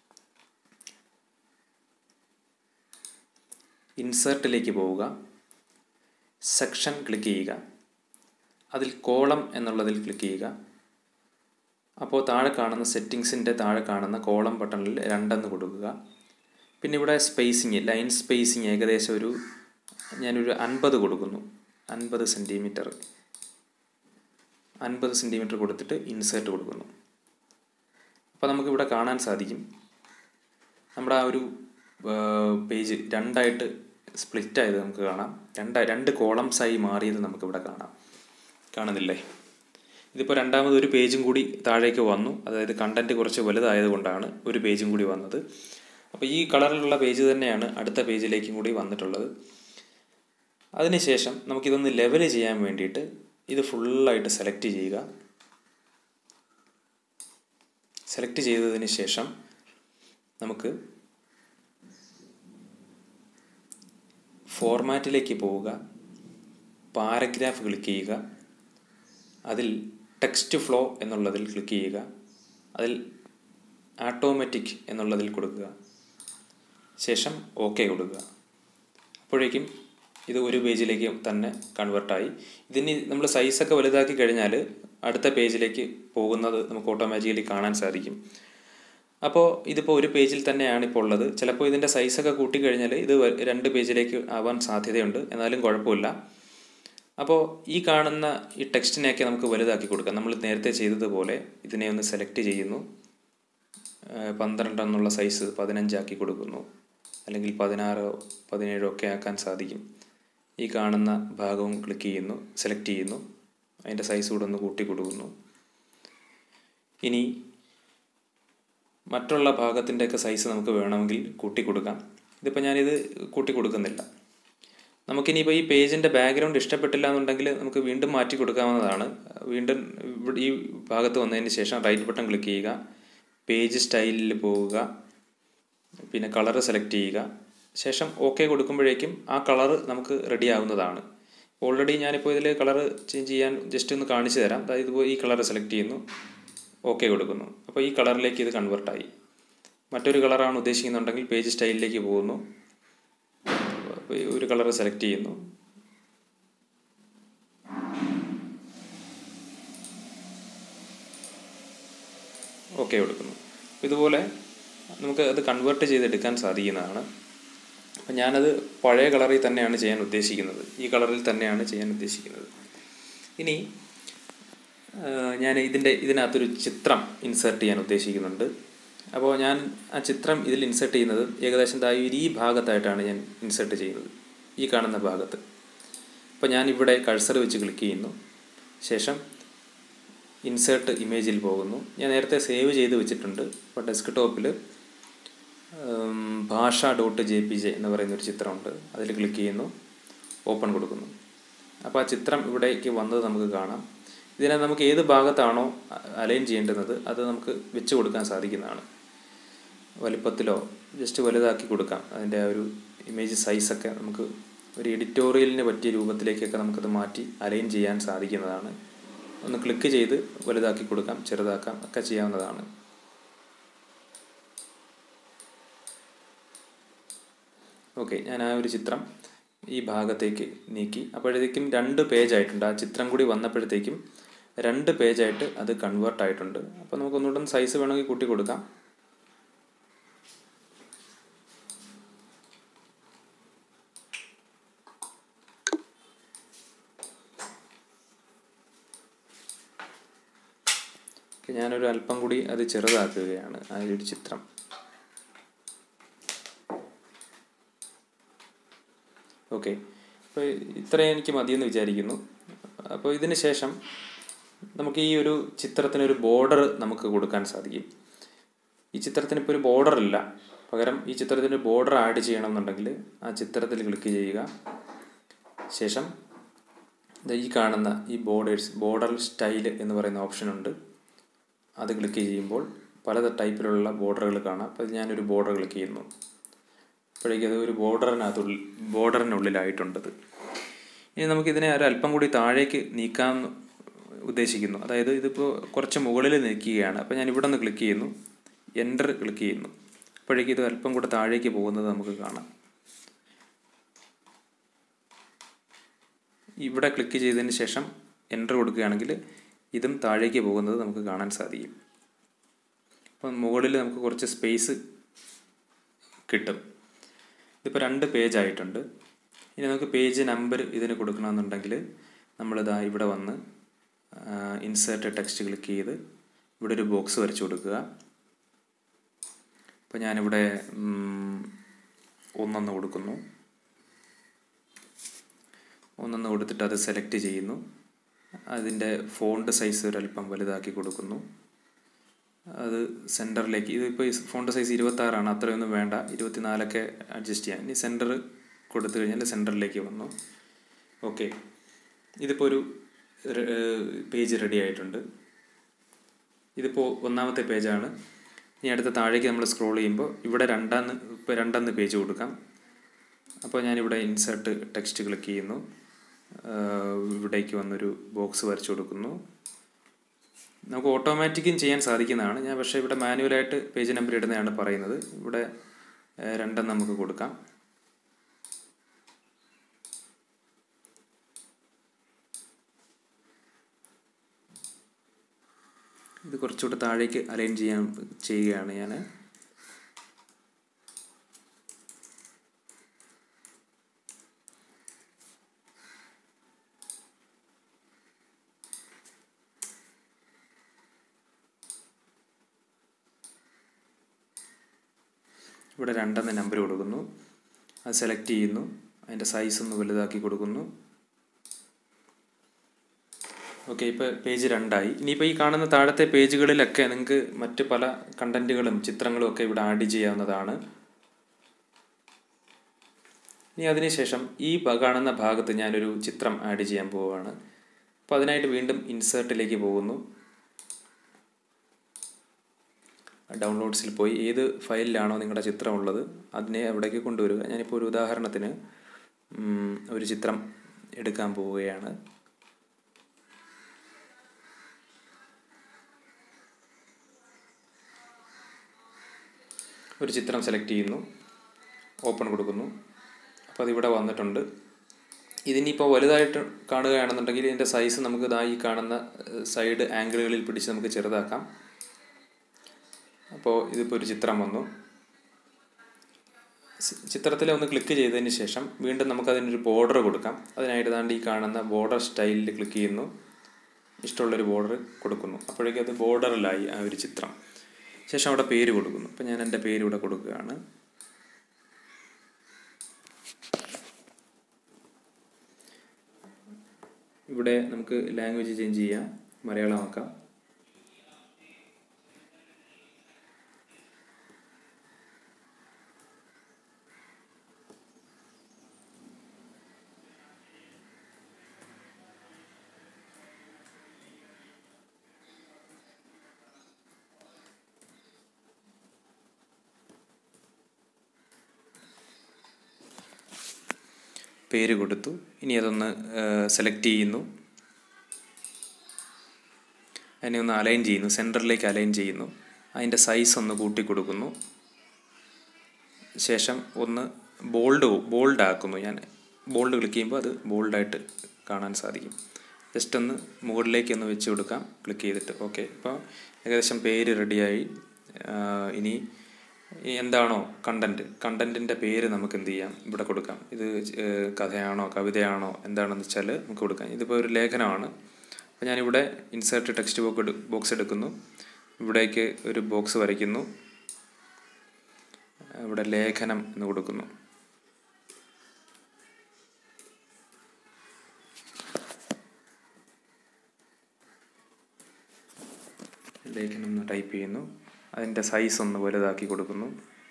A: ഇൻസേർട്ടിലേക്ക് പോവുക സെക്ഷൻ ക്ലിക്ക് ചെയ്യുക അതിൽ കോളം എന്നുള്ളതിൽ ക്ലിക്ക് ചെയ്യുക അപ്പോൾ താഴെ കാണുന്ന സെറ്റിങ്സിൻ്റെ താഴെ കാണുന്ന കോളം ബട്ടണിൽ രണ്ടെന്ന് കൊടുക്കുക പിന്നെ ഇവിടെ സ്പേസിങ് ലൈൻ സ്പേസിങ് ഏകദേശം ഒരു ഞാനൊരു അൻപത് കൊടുക്കുന്നു അൻപത് സെൻറ്റിമീറ്റർ അൻപത് സെൻറ്റിമീറ്റർ കൊടുത്തിട്ട് ഇൻസേർട്ട് കൊടുക്കുന്നു അപ്പോൾ നമുക്കിവിടെ കാണാൻ സാധിക്കും നമ്മുടെ ആ ഒരു പേജ് രണ്ടായിട്ട് സ്പ്ലിറ്റ് ആയത് നമുക്ക് കാണാം രണ്ട് രണ്ട് കോളംസായി മാറിയത് നമുക്കിവിടെ കാണാം കാണുന്നില്ലേ ഇതിപ്പോൾ രണ്ടാമത് ഒരു പേജും കൂടി താഴേക്ക് വന്നു അതായത് കണ്ടൻറ്റ് കുറച്ച് വലുതായത് കൊണ്ടാണ് ഒരു പേജും കൂടി വന്നത് അപ്പോൾ ഈ കളറിലുള്ള പേജ് തന്നെയാണ് അടുത്ത പേജിലേക്കും കൂടി വന്നിട്ടുള്ളത് അതിനുശേഷം നമുക്കിതൊന്ന് ലെവൽ ചെയ്യാൻ വേണ്ടിയിട്ട് ഇത് ഫുള്ളായിട്ട് സെലക്ട് ചെയ്യുക സെലക്ട് ചെയ്തതിന് ശേഷം നമുക്ക് ഫോർമാറ്റിലേക്ക് പോവുക പാരഗ്രാഫ് ക്ലിക്ക് ചെയ്യുക അതിൽ ടെക്സ്റ്റ് ഫ്ലോ എന്നുള്ളതിൽ ക്ലിക്ക് ചെയ്യുക അതിൽ ആട്ടോമാറ്റിക് എന്നുള്ളതിൽ കൊടുക്കുക ശേഷം ഓക്കെ കൊടുക്കുക അപ്പോഴേക്കും ഇത് ഒരു പേജിലേക്ക് തന്നെ കൺവേർട്ടായി ഇതിന് നമ്മൾ സൈസൊക്കെ വലുതാക്കി കഴിഞ്ഞാൽ അടുത്ത പേജിലേക്ക് പോകുന്നത് നമുക്ക് ഓട്ടോമാറ്റിക്കലി കാണാൻ സാധിക്കും അപ്പോൾ ഇതിപ്പോൾ ഒരു പേജിൽ തന്നെയാണ് ഇപ്പോൾ ഉള്ളത് ചിലപ്പോൾ ഇതിൻ്റെ സൈസൊക്കെ കൂട്ടിക്കഴിഞ്ഞാൽ ഇത് രണ്ട് പേജിലേക്ക് ആവാൻ സാധ്യതയുണ്ട് എന്നാലും കുഴപ്പമില്ല അപ്പോൾ ഈ കാണുന്ന ഈ ടെക്സ്റ്റിനെയൊക്കെ നമുക്ക് വലുതാക്കി കൊടുക്കാം നമ്മൾ നേരത്തെ ചെയ്തതുപോലെ ഇതിനെ ഒന്ന് സെലക്ട് ചെയ്യുന്നു പന്ത്രണ്ട് എന്നുള്ള സൈസ് പതിനഞ്ചാക്കി കൊടുക്കുന്നു അല്ലെങ്കിൽ പതിനാറോ പതിനേഴോ ഒക്കെ ആക്കാൻ സാധിക്കും ഈ കാണുന്ന ഭാഗവും ക്ലിക്ക് ചെയ്യുന്നു സെലക്ട് ചെയ്യുന്നു അതിൻ്റെ സൈസ് കൂടെ ഒന്ന് കൂട്ടി കൊടുക്കുന്നു ഇനി മറ്റുള്ള ഭാഗത്തിൻ്റെയൊക്കെ സൈസ് നമുക്ക് വേണമെങ്കിൽ കൂട്ടി കൊടുക്കാം ഇതിപ്പോൾ ഞാനിത് കൂട്ടി കൊടുക്കുന്നില്ല നമുക്കിനിയിപ്പോൾ ഈ പേജിൻ്റെ ബാക്ക്ഗ്രൗണ്ട് ഇഷ്ടപ്പെട്ടില്ല എന്നുണ്ടെങ്കിൽ നമുക്ക് വീണ്ടും മാറ്റി കൊടുക്കാവുന്നതാണ് വീണ്ടും ഈ ഭാഗത്ത് വന്നതിന് ശേഷം റൈറ്റ് ബട്ടൺ ക്ലിക്ക് ചെയ്യുക പേജ് സ്റ്റൈലിൽ പോവുക പിന്നെ കളറ് സെലക്ട് ചെയ്യുക ശേഷം ഓക്കെ കൊടുക്കുമ്പോഴേക്കും ആ കളറ് നമുക്ക് റെഡി ആവുന്നതാണ് ഓൾറെഡി ഞാനിപ്പോൾ ഇതിൽ കളറ് ചേഞ്ച് ചെയ്യാൻ ജസ്റ്റ് ഒന്ന് കാണിച്ചു തരാം അതായത് ഇപ്പോൾ ഈ കളറ് സെലക്ട് ചെയ്യുന്നു ഓക്കെ കൊടുക്കുന്നു അപ്പോൾ ഈ കളറിലേക്ക് ഇത് കൺവേർട്ടായി മറ്റൊരു കളറാണ് ഉദ്ദേശിക്കുന്നുണ്ടെങ്കിൽ പേജ് സ്റ്റൈലിലേക്ക് പോകുന്നു ഒരു കളർ സെലക്ട് ചെയ്യുന്നു ഓക്കെ കൊടുക്കുന്നു ഇതുപോലെ നമുക്ക് അത് കൺവേർട്ട് ചെയ്തെടുക്കാൻ സാധിക്കുന്നതാണ് അപ്പം ഞാനത് പഴയ കളറിൽ തന്നെയാണ് ചെയ്യാൻ ഉദ്ദേശിക്കുന്നത് ഈ കളറിൽ തന്നെയാണ് ചെയ്യാൻ ഉദ്ദേശിക്കുന്നത് ഇനി ഞാൻ ഇതിൻ്റെ ഇതിനകത്തൊരു ചിത്രം ഇൻസേർട്ട് ചെയ്യാൻ ഉദ്ദേശിക്കുന്നുണ്ട് അപ്പോൾ ഞാൻ ആ ചിത്രം ഇതിൽ ഇൻസേർട്ട് ചെയ്യുന്നത് ഏകദേശം ദാ ഈ ഭാഗത്തായിട്ടാണ് ഞാൻ ഇൻസേർട്ട് ചെയ്യുന്നത് ഈ കാണുന്ന ഭാഗത്ത് അപ്പോൾ ഞാൻ ഇവിടെ കഴ്സർ വെച്ച് ക്ലിക്ക് ചെയ്യുന്നു ശേഷം ഇൻസേർട്ട് ഇമേജിൽ പോകുന്നു ഞാൻ നേരത്തെ സേവ് ചെയ്ത് വെച്ചിട്ടുണ്ട് അപ്പോൾ ഡെസ്ക്ടോപ്പിൽ ഭാഷ ഡോട്ട് ജെ പി ജെ എന്ന് പറയുന്ന ഒരു ചിത്രമുണ്ട് അതിൽ ക്ലിക്ക് ചെയ്യുന്നു ഓപ്പൺ കൊടുക്കുന്നു അപ്പോൾ ആ ചിത്രം ഇവിടേക്ക് വന്നത് നമുക്ക് കാണാം ഇതിനെ നമുക്ക് ഏത് ഭാഗത്താണോ അലൈൻ ചെയ്യേണ്ടുന്നത് അത് നമുക്ക് വെച്ച് കൊടുക്കാൻ സാധിക്കുന്നതാണ് വലുപ്പത്തിലോ ജസ്റ്റ് വലുതാക്കി കൊടുക്കാം അതിൻ്റെ ആ ഒരു ഇമേജ് സൈസൊക്കെ നമുക്ക് ഒരു എഡിറ്റോറിയലിന് പറ്റിയ രൂപത്തിലേക്കൊക്കെ നമുക്കത് മാറ്റി അലൈൻ ചെയ്യാൻ സാധിക്കുന്നതാണ് ഒന്ന് ക്ലിക്ക് ചെയ്ത് വലുതാക്കി കൊടുക്കാം ചെറുതാക്കാം ഒക്കെ ചെയ്യാവുന്നതാണ് ഓക്കെ ഞാൻ ആ ഒരു ചിത്രം ഈ ഭാഗത്തേക്ക് നീക്കി അപ്പോഴത്തേക്കും രണ്ട് പേജ് ആയിട്ടുണ്ട് ആ ചിത്രം കൂടി വന്നപ്പോഴത്തേക്കും രണ്ട് പേജായിട്ട് അത് കൺവേർട്ട് ആയിട്ടുണ്ട് അപ്പോൾ നമുക്ക് ഒന്നുകൂടെ സൈസ് വേണമെങ്കിൽ കൂട്ടി കൊടുക്കാം ഞാനൊരു അല്പം കൂടി അത് ചെറുതാക്കുകയാണ് ആ ഒരു ചിത്രം ഓക്കെ അപ്പോൾ ഇത്രയും എനിക്ക് മതിയെന്ന് വിചാരിക്കുന്നു അപ്പോൾ ഇതിന് ശേഷം നമുക്ക് ഈ ഒരു ചിത്രത്തിനൊരു ബോർഡർ നമുക്ക് കൊടുക്കാൻ സാധിക്കും ഈ ചിത്രത്തിന് ഇപ്പോൾ ഒരു ബോർഡർ ഇല്ല പകരം ഈ ചിത്രത്തിന് ബോർഡർ ആഡ് ചെയ്യണമെന്നുണ്ടെങ്കിൽ ആ ചിത്രത്തിൽ ക്ലിക്ക് ചെയ്യുക ശേഷം ഈ കാണുന്ന ഈ ബോർഡേഴ്സ് ബോർഡർ സ്റ്റൈൽ എന്ന് പറയുന്ന ഓപ്ഷൻ ഉണ്ട് അത് ക്ലിക്ക് ചെയ്യുമ്പോൾ പല ടൈപ്പിലുള്ള ബോർഡറുകൾ കാണാം അപ്പോൾ ഞാനൊരു ബോർഡർ ക്ലിക്ക് ചെയ്യുന്നു അപ്പോഴേക്കും അത് ഒരു ബോർഡറിനകത്തുള്ളിൽ ബോർഡറിനുള്ളിലായിട്ടുണ്ടത് ഇനി നമുക്കിതിനെ ഒരു അല്പം കൂടി താഴേക്ക് നീക്കാൻ ഉദ്ദേശിക്കുന്നു അതായത് ഇതിപ്പോൾ കുറച്ച് മുകളിൽ നീക്കുകയാണ് അപ്പോൾ ഞാൻ ഇവിടെ നിന്ന് ക്ലിക്ക് ചെയ്യുന്നു എൻ്റർ ക്ലിക്ക് ചെയ്യുന്നു അപ്പോഴേക്കും ഇത് അല്പം കൂടെ താഴേക്ക് പോകുന്നത് നമുക്ക് കാണാം ഇവിടെ ക്ലിക്ക് ചെയ്തതിന് ശേഷം എൻ്റർ കൊടുക്കുകയാണെങ്കിൽ ഇതും താഴേക്ക് പോകുന്നത് നമുക്ക് കാണാൻ സാധിക്കും അപ്പം മുകളിൽ നമുക്ക് കുറച്ച് സ്പേസ് കിട്ടും ഇതിപ്പോൾ രണ്ട് പേജ് ആയിട്ടുണ്ട് ഇനി നമുക്ക് പേജ് നമ്പർ ഇതിന് കൊടുക്കണമെന്നുണ്ടെങ്കിൽ നമ്മളിതാ ഇവിടെ വന്ന് ഇൻസേർട്ട് ടെക്സ്റ്റ് ക്ലിക്ക് ചെയ്ത് ഇവിടെ ഒരു ബോക്സ് വരച്ചു കൊടുക്കുക അപ്പോൾ ഞാനിവിടെ ഉം, ഒന്നൊന്ന് കൊടുക്കുന്നു ഒന്നൊന്ന് കൊടുത്തിട്ട് അത് സെലക്ട് ചെയ്യുന്നു അതിൻ്റെ ഫോണ്ട് സൈസ് ഒരല്പം വലുതാക്കി കൊടുക്കുന്നു അത് സെൻറ്ററിലേക്ക് ഇതിപ്പോൾ ഫോണ്ട് സൈസ് ഇരുപത്താറാണ് അത്രയൊന്നും വേണ്ട ഇരുപത്തിനാലൊക്കെ അഡ്ജസ്റ്റ് ചെയ്യാം ഇനി സെൻറ്റർ കൊടുത്തു കഴിഞ്ഞാൽ സെൻറ്ററിലേക്ക് വന്നു ഓക്കെ ഇതിപ്പോൾ ഒരു പേജ് റെഡി ആയിട്ടുണ്ട് ഇതിപ്പോൾ ഒന്നാമത്തെ പേജാണ് ഇനി അടുത്ത താഴേക്ക് നമ്മൾ സ്ക്രോൾ ചെയ്യുമ്പോൾ ഇവിടെ രണ്ടാന്ന് ഇപ്പോൾ രണ്ടാന്ന് പേജ് കൊടുക്കാം അപ്പോൾ ഞാനിവിടെ ഇൻസേർട്ട് ടെക്സ്റ്റ് ക്ലിക്ക് ചെയ്യുന്നു ആഹ് ഇവിടേക്ക് വന്നൊരു ബോക്സ് വരച്ചു കൊടുക്കുന്നു നമുക്ക് ഓട്ടോമാറ്റിക്കും ചെയ്യാൻ സാധിക്കുന്നതാണ് ഞാൻ പക്ഷേ ഇവിടെ മാനുവലായിട്ട് പേജ് നമ്പർ ഇടുന്നതാണ് പറയുന്നത് ഇവിടെ ആഹ് രണ്ടെണ്ണം നമുക്ക് കൊടുക്കാം ഇത് കുറച്ചുകൂടെ താഴേക്ക് അലൈൻ ചെയ്യാൻ ചെയ്യുകയാണ് ഞാൻ ഇവിടെ രണ്ടെന്ന് നമ്പർ കൊടുക്കുന്നു അത് സെലക്ട് ചെയ്യുന്നു അതിൻ്റെ സൈസ് ഒന്ന് വലുതാക്കി കൊടുക്കുന്നു ഓക്കെ ഇപ്പോൾ പേജ് രണ്ടായി ഇനിയിപ്പോൾ ഈ കാണുന്ന താഴത്തെ പേജുകളിലൊക്കെ നിങ്ങൾക്ക് മറ്റ് പല കണ്ടന്റുകളും ചിത്രങ്ങളും ഒക്കെ ഇവിടെ ആഡ് ചെയ്യാവുന്നതാണ് ഇനി അതിനുശേഷം ഈ ഭ- കാണുന്ന ഭാഗത്ത് ഞാനൊരു ചിത്രം ആഡ് ചെയ്യാൻ പോവുകയാണ് അപ്പോൾ അതിനായിട്ട് വീണ്ടും ഇൻസേർട്ടിലേക്ക് പോകുന്നു ഡൗൺലോഡ്സിൽ പോയി ഏത് ഫയലിലാണോ നിങ്ങളുടെ ചിത്രം ഉള്ളത് അതിനെ അവിടേക്ക് കൊണ്ടുവരിക ഞാനിപ്പോൾ ഒരു ഉദാഹരണത്തിന് ഉം, ഒരു ചിത്രം എടുക്കാൻ പോവുകയാണ് ഒരു ചിത്രം സെലക്ട് ചെയ്യുന്നു ഓപ്പൺ കൊടുക്കുന്നു അപ്പോൾ അതിവിടെ വന്നിട്ടുണ്ട് ഇതിനിപ്പോൾ വലുതായിട്ട് കാണുകയാണെന്നുണ്ടെങ്കിൽ ഇതിൻ്റെ സൈസ് നമുക്ക് ഇതാ ഈ കാണുന്ന സൈഡ് ആംഗിളുകളിൽ പിടിച്ച് നമുക്ക് ചെറുതാക്കാം അപ്പോൾ ഇതിപ്പോൾ ഒരു ചിത്രം വന്നു സി- ചിത്രത്തിൽ ഒന്ന് ക്ലിക്ക് ചെയ്തതിന് ശേഷം വീണ്ടും നമുക്ക് അതിനൊരു ബോർഡർ കൊടുക്കാം അതിനായിട്ട് താണ്ട് ഈ കാണുന്ന ബോർഡർ സ്റ്റൈലിൽ ക്ലിക്ക് ചെയ്യുന്നു ഇഷ്ടമുള്ളൊരു ബോർഡർ കൊടുക്കുന്നു അപ്പോഴേക്കും അത് ബോർഡറിലായി ആ ഒരു ചിത്രം ശേഷം അവിടെ പേര് കൊടുക്കുന്നു അപ്പോൾ ഞാൻ എൻ്റെ പേര് ഇവിടെ കൊടുക്കുകയാണ് ഇവിടെ നമുക്ക് ലാംഗ്വേജ് ചേഞ്ച് ചെയ്യാം മലയാളമാക്കാം പേര് കൊടുത്തു ഇനി അതൊന്ന് സെലക്ട് ചെയ്യുന്നു അതിനെ ഒന്ന് അലൈൻ ചെയ്യുന്നു സെൻറ്ററിലേക്ക് അലൈൻ ചെയ്യുന്നു അതിൻ്റെ സൈസ് ഒന്ന് കൂട്ടി കൊടുക്കുന്നു ശേഷം ഒന്ന് ബോൾഡ് ബോൾഡ് ആക്കുന്നു ഞാൻ ബോൾഡ് ക്ലിക്ക് ചെയ്യുമ്പോൾ അത് ബോൾഡായിട്ട് കാണാൻ സാധിക്കും ജസ്റ്റ് ഒന്ന് മുകളിലേക്ക് ഒന്ന് വെച്ച് കൊടുക്കാം ക്ലിക്ക് ചെയ്തിട്ട് ഓക്കെ ഇപ്പോൾ ഏകദേശം പേര് റെഡിയായി ഇനി ഇനി എന്താണോ കണ്ടൻറ്റ് കണ്ടൻറ്റിൻ്റെ പേര് നമുക്ക് എന്ത് ചെയ്യാം ഇവിടെ കൊടുക്കാം ഇത് ഏഹ്, കഥയാണോ കവിതയാണോ എന്താണെന്ന് വെച്ചാൽ നമുക്ക് കൊടുക്കാം ഇതിപ്പോൾ ഒരു ലേഖനമാണ് അപ്പോൾ ഞാനിവിടെ ഇൻസേർട്ട് ടെക്സ്റ്റ് ബോക്ക് ബോക്സ് എടുക്കുന്നു ഇവിടേക്ക് ഒരു ബോക്സ് വരയ്ക്കുന്നു ഇവിടെ ലേഖനം എന്ന് കൊടുക്കുന്നു ലേഖനം എന്ന് ടൈപ്പ് ചെയ്യുന്നു അതിൻ്റെ സൈസ് ഒന്ന് വലുതാക്കി കൊടുക്കുന്നു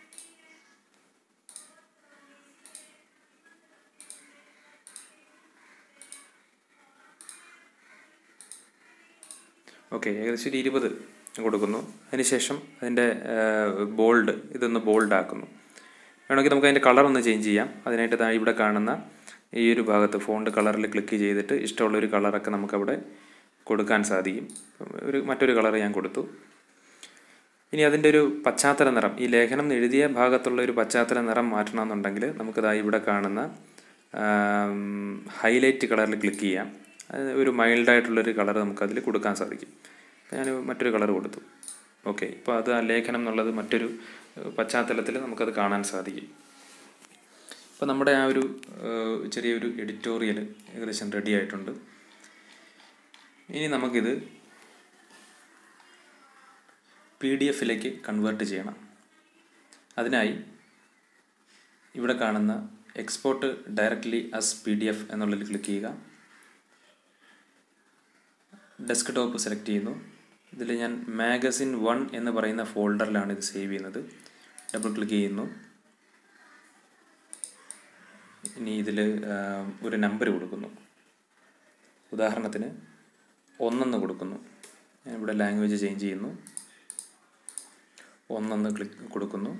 A: ഓക്കെ ഏകദേശം ഒരു ഇരുപത് കൊടുക്കുന്നു അതിനുശേഷം അതിൻ്റെ ബോൾഡ് ഇതൊന്ന് ബോൾഡ് ആക്കുന്നു വേണമെങ്കിൽ നമുക്ക് അതിൻ്റെ കളർ ഒന്ന് ചേഞ്ച് ചെയ്യാം അതിനായിട്ട് ദാ ഇവിടെ കാണുന്ന ഈ ഒരു ഭാഗത്ത് ഫോണ്ട് കളറിൽ ക്ലിക്ക് ചെയ്തിട്ട് ഇഷ്ടമുള്ളൊരു കളറൊക്കെ നമുക്കവിടെ കൊടുക്കാൻ സാധിക്കും ഒരു മറ്റൊരു കളർ ഞാൻ കൊടുത്തു ഇനി അതിൻ്റെ ഒരു പശ്ചാത്തല നിറം ഈ ലേഖനം എഴുതിയ ഭാഗത്തുള്ള ഒരു പശ്ചാത്തല നിറം മാറ്റണമെന്നുണ്ടെങ്കിൽ നമുക്കിതാ ഇവിടെ കാണുന്ന ഹൈലൈറ്റ് കളറിൽ ക്ലിക്ക് ചെയ്യാം അത് ഒരു മൈൽഡായിട്ടുള്ളൊരു കളർ നമുക്കതിൽ കൊടുക്കാൻ സാധിക്കും അപ്പോൾ ഞാൻ മറ്റൊരു കളർ കൊടുത്തു ഓക്കെ ഇപ്പോൾ അത് ആ ലേഖനം എന്നുള്ളത് മറ്റൊരു ഏഹ്, പശ്ചാത്തലത്തിൽ നമുക്കത് കാണാൻ സാധിക്കും ഇപ്പോൾ നമ്മുടെ ആ ഒരു ഏഹ്, ചെറിയൊരു എഡിറ്റോറിയൽ ഏകദേശം റെഡി ആയിട്ടുണ്ട് ഇനി നമുക്കിത് പി ഡി എഫിലേക്ക് കൺവേർട്ട് ചെയ്യണം അതിനായി ഇവിടെ കാണുന്ന export directly as P D F എന്നുള്ളതിൽ ക്ലിക്ക് ചെയ്യുക ഡെസ്ക് ടോപ്പ് സെലക്ട് ചെയ്യുന്നു ഇതിൽ ഞാൻ മാഗസിൻ വൺ എന്ന് പറയുന്ന ഫോൾഡറിലാണ് ഇത് സേവ് ചെയ്യുന്നത് ഡബിൾ ക്ലിക്ക് ചെയ്യുന്നു ഇനി ഇതിൽ ഒരു നമ്പർ കൊടുക്കുന്നു ഉദാഹരണത്തിന് ഒന്നെന്ന് കൊടുക്കുന്നു ഞാൻ ഇവിടെ ലാംഗ്വേജ് ചേഞ്ച് ചെയ്യുന്നു ഒന്നെന്ന് ക്ലിക്ക് കൊടുക്കുന്നു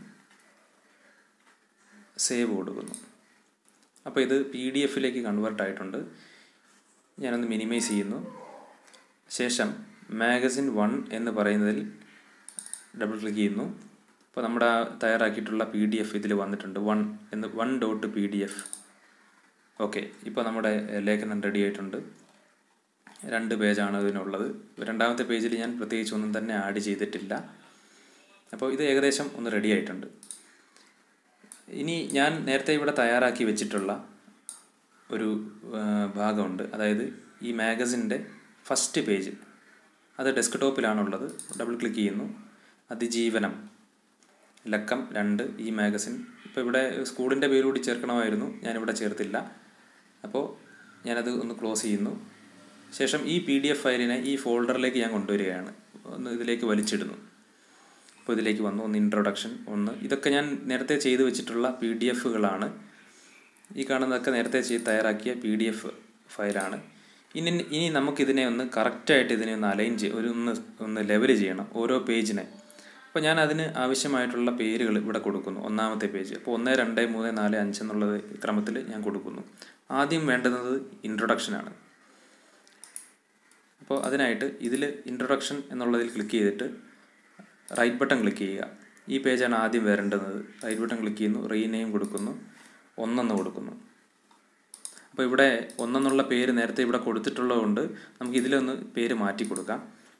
A: സേവ് കൊടുക്കുന്നു അപ്പോൾ ഇത് പി ഡി എഫിലേക്ക് കൺവേർട്ട് ആയിട്ടുണ്ട് ഞാനൊന്ന് മിനിമൈസ് ചെയ്യുന്നു ശേഷം മാഗസിൻ വൺ എന്ന് പറയുന്നതിൽ ഡബിൾ ക്ലിക്ക് ചെയ്യുന്നു അപ്പോൾ നമ്മുടെ ആ തയ്യാറാക്കിയിട്ടുള്ള പി ഡി എഫ് ഇതിൽ വന്നിട്ടുണ്ട് വൺ എന്ന് one dot P D F okay ഇപ്പോൾ നമ്മുടെ ലേഖനം റെഡി ആയിട്ടുണ്ട് രണ്ട് പേജാണ് ഇതിനുള്ളത് രണ്ടാമത്തെ പേജിൽ ഞാൻ പ്രത്യേകിച്ച് ഒന്നും തന്നെ ആഡ് ചെയ്തിട്ടില്ല അപ്പോൾ ഇത് ഏകദേശം ഒന്ന് റെഡി ആയിട്ടുണ്ട് ഇനി ഞാൻ നേരത്തെ ഇവിടെ തയ്യാറാക്കി വെച്ചിട്ടുള്ള ഒരു ആ, ഭാഗമുണ്ട് അതായത് ഈ മാഗസിൻ്റെ ഫസ്റ്റ് പേജ് അത് ഡെസ്ക് ടോപ്പിലാണുള്ളത് ഡബിൾ ക്ലിക്ക് ചെയ്യുന്നു അതിജീവനം ലക്കം രണ്ട് ഈ മാഗസിൻ ഇപ്പോൾ ഇവിടെ സ്കൂളിൻ്റെ പേര് കൂടി ചേർക്കണമായിരുന്നു ഞാനിവിടെ ചേർത്തില്ല അപ്പോൾ ഞാനത് ഒന്ന് ക്ലോസ് ചെയ്യുന്നു ശേഷം ഈ പി ഡി എഫ് ഫയലിനെ ഈ ഫോൾഡറിലേക്ക് ഞാൻ കൊണ്ടുവരികയാണ് ഒന്ന് ഇതിലേക്ക് വലിച്ചിടുന്നു അപ്പോൾ ഇതിലേക്ക് വന്നു ഒന്ന് ഇൻട്രൊഡക്ഷൻ ഒന്ന് ഇതൊക്കെ ഞാൻ നേരത്തെ ചെയ്തു വെച്ചിട്ടുള്ള പി ഡി എഫുകളാണ് ഈ കാണുന്നതൊക്കെ നേരത്തെ ചെയ്ത് തയ്യാറാക്കിയ പി ഡി എഫ് ഫയലാണ് ഇനി ഇനി നമുക്കിതിനെ ഒന്ന് കറക്റ്റായിട്ട് ഇതിനെ ഒന്ന് അലൈൻ ചെയ്യ ഒരു ഒന്ന് ഒന്ന് ലെവൽ ചെയ്യണം ഓരോ പേജിനെ അപ്പോൾ ഞാൻ അതിന് ആവശ്യമായിട്ടുള്ള പേരുകൾ ഇവിടെ കൊടുക്കുന്നു ഒന്നാമത്തെ പേജ് അപ്പോൾ ഒന്ന് രണ്ട് മൂന്ന് നാല് അഞ്ച് എന്നുള്ളത് ക്രമത്തിൽ ഞാൻ കൊടുക്കുന്നു ആദ്യം വേണ്ടുന്നത് ഇൻട്രൊഡക്ഷനാണ് അപ്പോൾ അതിനായിട്ട് ഇതിൽ ഇൻട്രൊഡക്ഷൻ എന്നുള്ളതിൽ ക്ലിക്ക് ചെയ്തിട്ട് റൈറ്റ് ബട്ടൺ ക്ലിക്ക് ചെയ്യുക ഈ പേജാണ് ആദ്യം വരേണ്ടത് റൈറ്റ് ബട്ടൺ ക്ലിക്ക് ചെയ്യുന്നു റീനെയിം കൊടുക്കുന്നു ഒന്നെന്ന് കൊടുക്കുന്നു അപ്പോൾ ഇവിടെ ഒന്നെന്നുള്ള പേര് നേരത്തെ ഇവിടെ കൊടുത്തിട്ടുള്ളത് കൊണ്ട് നമുക്ക് ഇതിലൊന്ന് പേര് മാറ്റി കൊടുക്കാം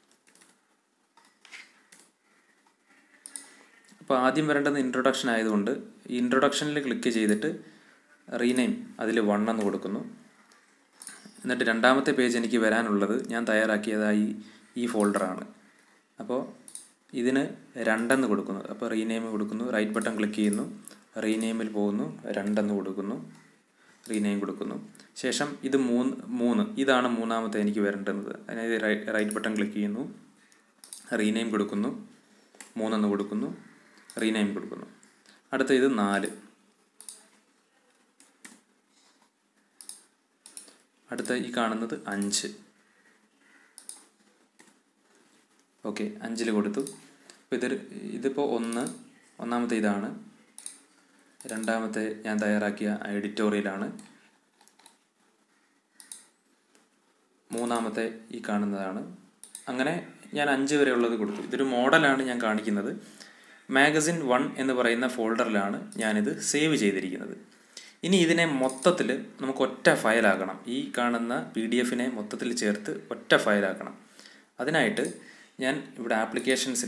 A: അപ്പോൾ ആദ്യം വരേണ്ടത് ഇൻട്രൊഡക്ഷൻ ആയതുകൊണ്ട് ഈ ഇൻട്രൊഡക്ഷനിൽ ക്ലിക്ക് ചെയ്തിട്ട് റീനെയിം അതിൽ വൺ എന്ന് കൊടുക്കുന്നു എന്നിട്ട് രണ്ടാമത്തെ പേജ് എനിക്ക് വരാനുള്ളത് ഞാൻ തയ്യാറാക്കിയതായി ഈ ഫോൾഡറാണ് അപ്പോൾ ഇതിന് രണ്ടെന്ന് കൊടുക്കുന്നു അപ്പോൾ റീനെയിം കൊടുക്കുന്നു റൈറ്റ് ബട്ടൺ ക്ലിക്ക് ചെയ്യുന്നു റീനെയിമിൽ പോകുന്നു രണ്ടെന്ന് കൊടുക്കുന്നു റീനെയിം കൊടുക്കുന്നു ശേഷം ഇത് മൂന്ന് മൂന്ന് ഇതാണ് മൂന്നാമത്തെ എനിക്ക് വരേണ്ടത് അതായത് റൈറ്റ് ബട്ടൺ ക്ലിക്ക് ചെയ്യുന്നു റീനെയിം കൊടുക്കുന്നു മൂന്നെന്ന് കൊടുക്കുന്നു റീനെയിം കൊടുക്കുന്നു അടുത്ത ഇത് നാല് അടുത്ത ഈ കാണുന്നത് അഞ്ച് ഓക്കെ അഞ്ചിൽ കൊടുത്തു അപ്പോൾ ഇത് ഇതിപ്പോൾ ഒന്ന് ഒന്നാമത്തെ ഇതാണ് രണ്ടാമത്തെ ഞാൻ തയ്യാറാക്കിയ എഡിറ്റോറിയലാണ് മൂന്നാമത്തെ ഈ കാണുന്നതാണ് അങ്ങനെ ഞാൻ അഞ്ച് വരെ ഉള്ളത് കൊടുത്തു ഇതൊരു മോഡലാണ് ഞാൻ കാണിക്കുന്നത് മാഗസിൻ വൺ എന്ന് പറയുന്ന ഫോൾഡറിലാണ് ഞാനിത് സേവ് ചെയ്തിരിക്കുന്നത് ഇനി ഇതിനെ മൊത്തത്തിൽ നമുക്ക് ഒറ്റ ഫയലാക്കണം ഈ കാണുന്ന പി ഡി എഫിനെ മൊത്തത്തിൽ ചേർത്ത് ഒറ്റ ഫയലാക്കണം അതിനായിട്ട് ഞാൻ ഇവിടെ ആപ്ലിക്കേഷൻസിൽ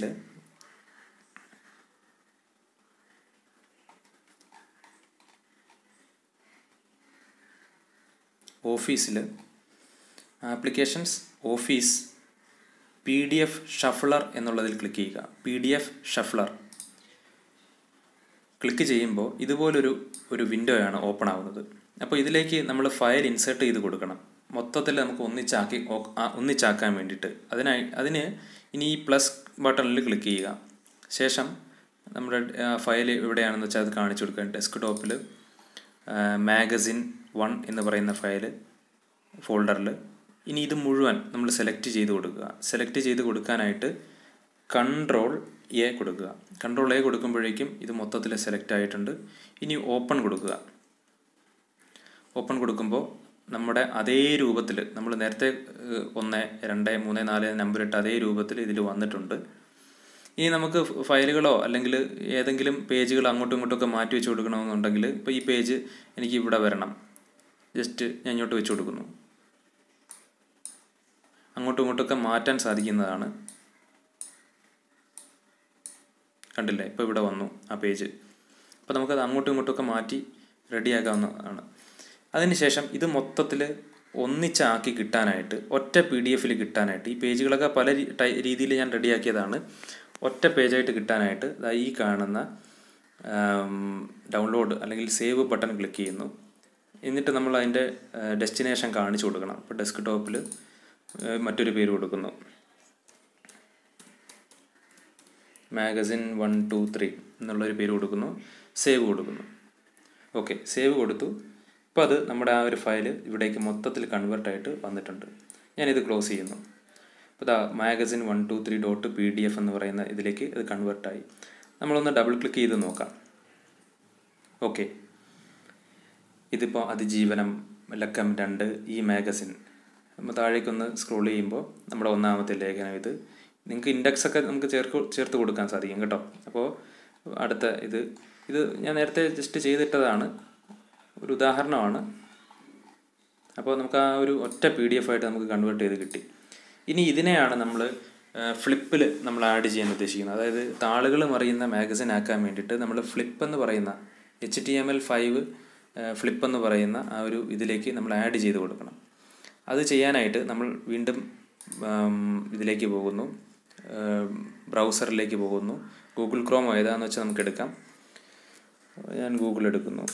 A: ഓഫീസിൽ applications office P D F shuffler എന്നുള്ളതിൽ ക്ലിക്ക് ചെയ്യുക P D F shuffler click ചെയ്യുമ്പോൾ ഇതുപോലൊരു ഒരു വിൻഡോയാണ് ഓപ്പൺ ആവുന്നത് അപ്പോൾ ഇതിലേക്ക് നമ്മൾ ഫയൽ ഇൻസേർട്ട് ചെയ്ത് കൊടുക്കണം മൊത്തത്തിൽ നമുക്ക് ഒന്നിച്ചാക്കി ഓ- ആ- ഒന്നിച്ചാക്കാൻ വേണ്ടിയിട്ട് അതിനായി അതിന് ഇനി ഈ പ്ലസ് ബട്ടണിൽ ക്ലിക്ക് ചെയ്യുക ശേഷം നമ്മുടെ ഫയൽ എവിടെയാണെന്ന് വെച്ചാൽ അത് കാണിച്ചു കൊടുക്കുക ഡെസ്ക് ടോപ്പിൽ മാഗസിൻ വൺ എന്ന് പറയുന്ന ഫയൽ ഫോൾഡറിൽ ഇനി ഇത് മുഴുവൻ നമ്മൾ സെലക്ട് ചെയ്ത് കൊടുക്കുക സെലക്ട് ചെയ്ത് കൊടുക്കാനായിട്ട് കൺട്രോൾ എ കൊടുക്കുക കൺട്രോൾ എ കൊടുക്കുമ്പോഴേക്കും ഇത് മൊത്തത്തിൽ സെലക്ട് ആയിട്ടുണ്ട് ഇനി ഓപ്പൺ കൊടുക്കുക ഓപ്പൺ കൊടുക്കുമ്പോൾ നമ്മുടെ അതേ രൂപത്തിൽ നമ്മൾ നേരത്തെ ഏഹ്, ഒന്ന് രണ്ട് മൂന്ന് നാല് നമ്പർ ഇട്ട് അതേ രൂപത്തിൽ ഇതിൽ വന്നിട്ടുണ്ട് ഇനി നമുക്ക് ഫ് ഫയലുകളോ അല്ലെങ്കിൽ ഏതെങ്കിലും പേജുകൾ അങ്ങോട്ടും ഇങ്ങോട്ടും ഒക്കെ മാറ്റി വെച്ച് കൊടുക്കണമെന്നുണ്ടെങ്കിൽ ഇപ്പോൾ ഈ പേജ് എനിക്ക് ഇവിടെ വരണം ജസ്റ്റ് ഞാൻ ഇങ്ങോട്ട് വെച്ച് കൊടുക്കുന്നു അങ്ങോട്ടും ഇങ്ങോട്ടൊക്കെ മാറ്റാൻ സാധിക്കുന്നതാണ് കണ്ടില്ലേ ഇപ്പോൾ ഇവിടെ വന്നു ആ പേജ് അപ്പോൾ നമുക്കത് അങ്ങോട്ടും ഇങ്ങോട്ടുമൊക്കെ മാറ്റി റെഡിയാക്കാവുന്നതാണ് അതിനുശേഷം ഇത് മൊത്തത്തിൽ ഒന്നിച്ചാക്കി കിട്ടാനായിട്ട് ഒറ്റ പി ഡി എഫിൽ കിട്ടാനായിട്ട് ഈ പേജുകളൊക്കെ പല രീതിയിൽ ഞാൻ റെഡിയാക്കിയതാണ് ഒറ്റ പേജായിട്ട് കിട്ടാനായിട്ട് ദാ ഈ കാണുന്ന ഡൗൺലോഡ് അല്ലെങ്കിൽ സേവ് ബട്ടൺ ക്ലിക്ക് ചെയ്യുന്നു എന്നിട്ട് നമ്മൾ അതിൻ്റെ ഡെസ്റ്റിനേഷൻ കാണിച്ചു കൊടുക്കണം ഇപ്പോൾ ഡെസ്ക് ടോപ്പിൽ മറ്റൊരു പേര് കൊടുക്കുന്നു മാഗസിൻ വൺ ടു ത്രീ എന്നുള്ളൊരു പേര് കൊടുക്കുന്നു സേവ് കൊടുക്കുന്നു ഓക്കെ സേവ് കൊടുത്തു ഇപ്പോൾ അത് നമ്മുടെ ആ ഒരു ഫയൽ ഇവിടേക്ക് മൊത്തത്തിൽ കൺവേർട്ടായിട്ട് വന്നിട്ടുണ്ട് ഞാനിത് ക്ലോസ് ചെയ്യുന്നു അപ്പോൾ ദാ magazine one two three dot P D F എന്ന് പറയുന്ന ഇതിലേക്ക് ഇത് കൺവേർട്ടായി നമ്മളൊന്ന് ഡബിൾ ക്ലിക്ക് ചെയ്ത് നോക്കാം ഓക്കെ ഇതിപ്പോൾ അതിജീവനം ലക്കം രണ്ട് ഈ മാഗസിൻ നമ്മൾ താഴേക്കൊന്ന് സ്ക്രോൾ ചെയ്യുമ്പോൾ നമ്മുടെ ഒന്നാമത്തെ ലേഖനം ഇത് നിങ്ങൾക്ക് ഇൻഡെക്സ് ഒക്കെ നമുക്ക് ചേർക്ക് ചേർത്ത് കൊടുക്കാൻ സാധിക്കും കേട്ടോ അപ്പോൾ അടുത്ത ഇത് ഇത് ഞാൻ നേരത്തെ ജസ്റ്റ് ചെയ്തിട്ടതാണ് ഒരു ഉദാഹരണമാണ് അപ്പോൾ നമുക്ക് ആ ഒരു ഒറ്റ പി ഡി എഫ് ആയിട്ട് നമുക്ക് കൺവേർട്ട് ചെയ്ത് കിട്ടി ഇനി ഇതിനെയാണ് നമ്മൾ ഫ്ലിപ്പിൽ നമ്മൾ ആഡ് ചെയ്യാൻ ഉദ്ദേശിക്കുന്നത് അതായത് താളുകൾ മറിയുന്ന മാഗസിൻ ആക്കാൻ വേണ്ടിയിട്ട് നമ്മൾ ഫ്ലിപ്പ് എന്ന് പറയുന്ന H T M L five flip എന്ന് പറയുന്ന ആ ഒരു ഇതിലേക്ക് നമ്മൾ ആഡ് ചെയ്ത് കൊടുക്കണം അത് ചെയ്യാനായിട്ട് നമ്മൾ വീണ്ടും ഇതിലേക്ക് പോകുന്നു ബ്രൗസറിലേക്ക് പോകുന്നു ഗൂഗിൾ ക്രോം ഏതാണെന്ന് വെച്ചാൽ നമുക്ക് എടുക്കാം ഞാൻ ഗൂഗിൾ എടുക്കുന്നു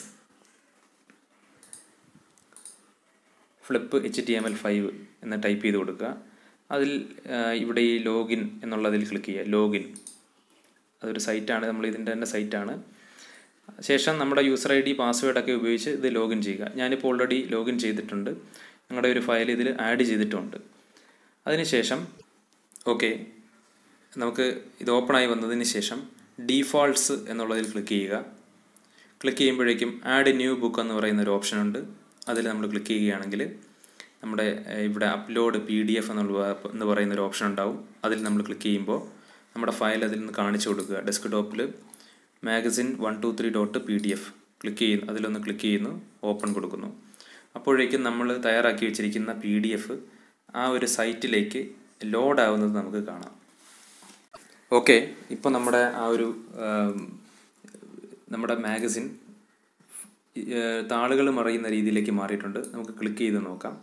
A: flip H T M L five എന്ന് ടൈപ്പ് ചെയ്ത് കൊടുക്കുക അതിൽ ഇവിടെ ഈ ലോഗിൻ എന്നുള്ളതിൽ ക്ലിക്ക് ചെയ്യുക ലോഗിൻ അതൊരു സൈറ്റാണ് നമ്മൾ ഇതിൻ്റെ തന്നെ സൈറ്റാണ് ശേഷം നമ്മുടെ യൂസർ ഐ ഡി പാസ്വേഡൊക്കെ ഉപയോഗിച്ച് ഇത് ലോഗിൻ ചെയ്യുക ഞാനിപ്പോൾ ഓൾറെഡി ലോഗിൻ ചെയ്തിട്ടുണ്ട് ഞങ്ങളുടെ ഒരു ഫയൽ ഇതിൽ ആഡ് ചെയ്തിട്ടുണ്ട് അതിനുശേഷം ഓക്കെ നമുക്ക് ഇത് ഓപ്പണായി വന്നതിന് ശേഷം ഡീഫോൾട്ട്സ് എന്നുള്ളതിൽ ക്ലിക്ക് ചെയ്യുക ക്ലിക്ക് ചെയ്യുമ്പോഴേക്കും ആഡ് ന്യൂ ബുക്ക് എന്ന് പറയുന്ന ഒരു ഓപ്ഷൻ ഉണ്ട് അതിൽ നമ്മൾ ക്ലിക്ക് ചെയ്യുകയാണെങ്കിൽ നമ്മുടെ ഇവിടെ അപ്ലോഡ് പി ഡി എഫ് എന്നുള്ള എന്ന് പറയുന്ന ഒരു ഓപ്ഷൻ ഉണ്ടാവും അതിൽ നമ്മൾ ക്ലിക്ക് ചെയ്യുമ്പോൾ നമ്മുടെ ഫയൽ അതിൽ നിന്ന് കാണിച്ചു കൊടുക്കുക ഡെസ്ക് ടോപ്പിൽ magazine one two three dot P D F click ചെയ്യുന്നു അതിലൊന്ന് ക്ലിക്ക് ചെയ്യുന്നു ഓപ്പൺ കൊടുക്കുന്നു അപ്പോഴേക്കും നമ്മൾ തയ്യാറാക്കി വെച്ചിരിക്കുന്ന പി ഡി എഫ് ആ ഒരു സൈറ്റിലേക്ക് ലോഡ് ആവുന്നത് നമുക്ക് കാണാം ഓക്കെ ഇപ്പോൾ നമ്മുടെ ആ ഒരു നമ്മുടെ മാഗസിൻ താളുകൾ മറയുന്ന രീതിയിലേക്ക് മാറിയിട്ടുണ്ട് നമുക്ക് ക്ലിക്ക് ചെയ്ത് നോക്കാം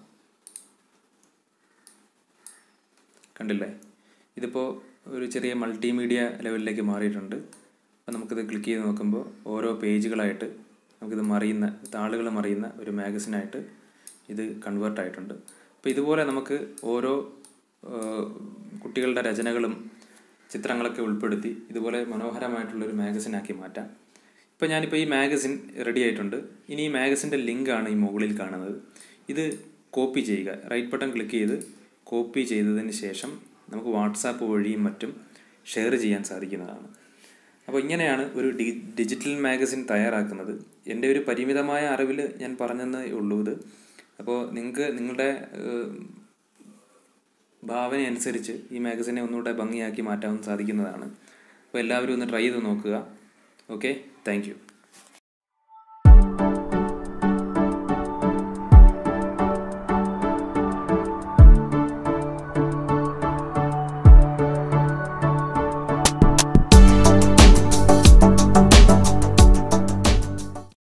A: കണ്ടില്ലേ ഇതിപ്പോൾ ഒരു ചെറിയ മൾട്ടിമീഡിയ ലെവലിലേക്ക് മാറിയിട്ടുണ്ട് അപ്പോൾ നമുക്കിത് ക്ലിക്ക് ചെയ്ത് നോക്കുമ്പോൾ ഓരോ പേജുകളായിട്ട് നമുക്കിത് മറിയുന്ന താളുകൾ മറിയുന്ന ഒരു മാഗസിനായിട്ട് ഇത് കൺവേർട്ട് ആയിട്ടുണ്ട് അപ്പോൾ ഇതുപോലെ നമുക്ക് ഓരോ കുട്ടികളുടെ രചനകളും ചിത്രങ്ങളൊക്കെ ഉൾപ്പെടുത്തി ഇതുപോലെ മനോഹരമായിട്ടുള്ളൊരു മാഗസിനാക്കി മാറ്റാം ഇപ്പോൾ ഞാനിപ്പോൾ ഈ മാഗസിൻ റെഡി ആയിട്ടുണ്ട് ഇനി ഈ മാഗസിൻ്റെ ലിങ്കാണ് ഈ മുകളിൽ കാണുന്നത് ഇത് കോപ്പി ചെയ്യുക റൈറ്റ് ബട്ടൺ ക്ലിക്ക് ചെയ്ത് കോപ്പി ചെയ്തതിന് ശേഷം നമുക്ക് വാട്സാപ്പ് വഴിയും മറ്റും ഷെയർ ചെയ്യാൻ സാധിക്കുന്നതാണ് അപ്പോൾ ഇങ്ങനെയാണ് ഒരു ഡി ഡിജിറ്റൽ മാഗസിൻ തയ്യാറാക്കുന്നത് എൻ്റെ ഒരു പരിമിതമായ അറിവിൽ ഞാൻ പറഞ്ഞതേ ഉള്ളൂ ഇത് അപ്പോൾ നിങ്ങൾക്ക് നിങ്ങളുടെ ഭാവന അനുസരിച്ച് ഈ മാഗസിനെ ഒന്നുകൂടെ ഭംഗിയാക്കി മാറ്റാൻ സാധിക്കുന്നതാണ് അപ്പോൾ എല്ലാവരും ഒന്ന് ട്രൈ ചെയ്ത് നോക്കുക ഓക്കെ താങ്ക്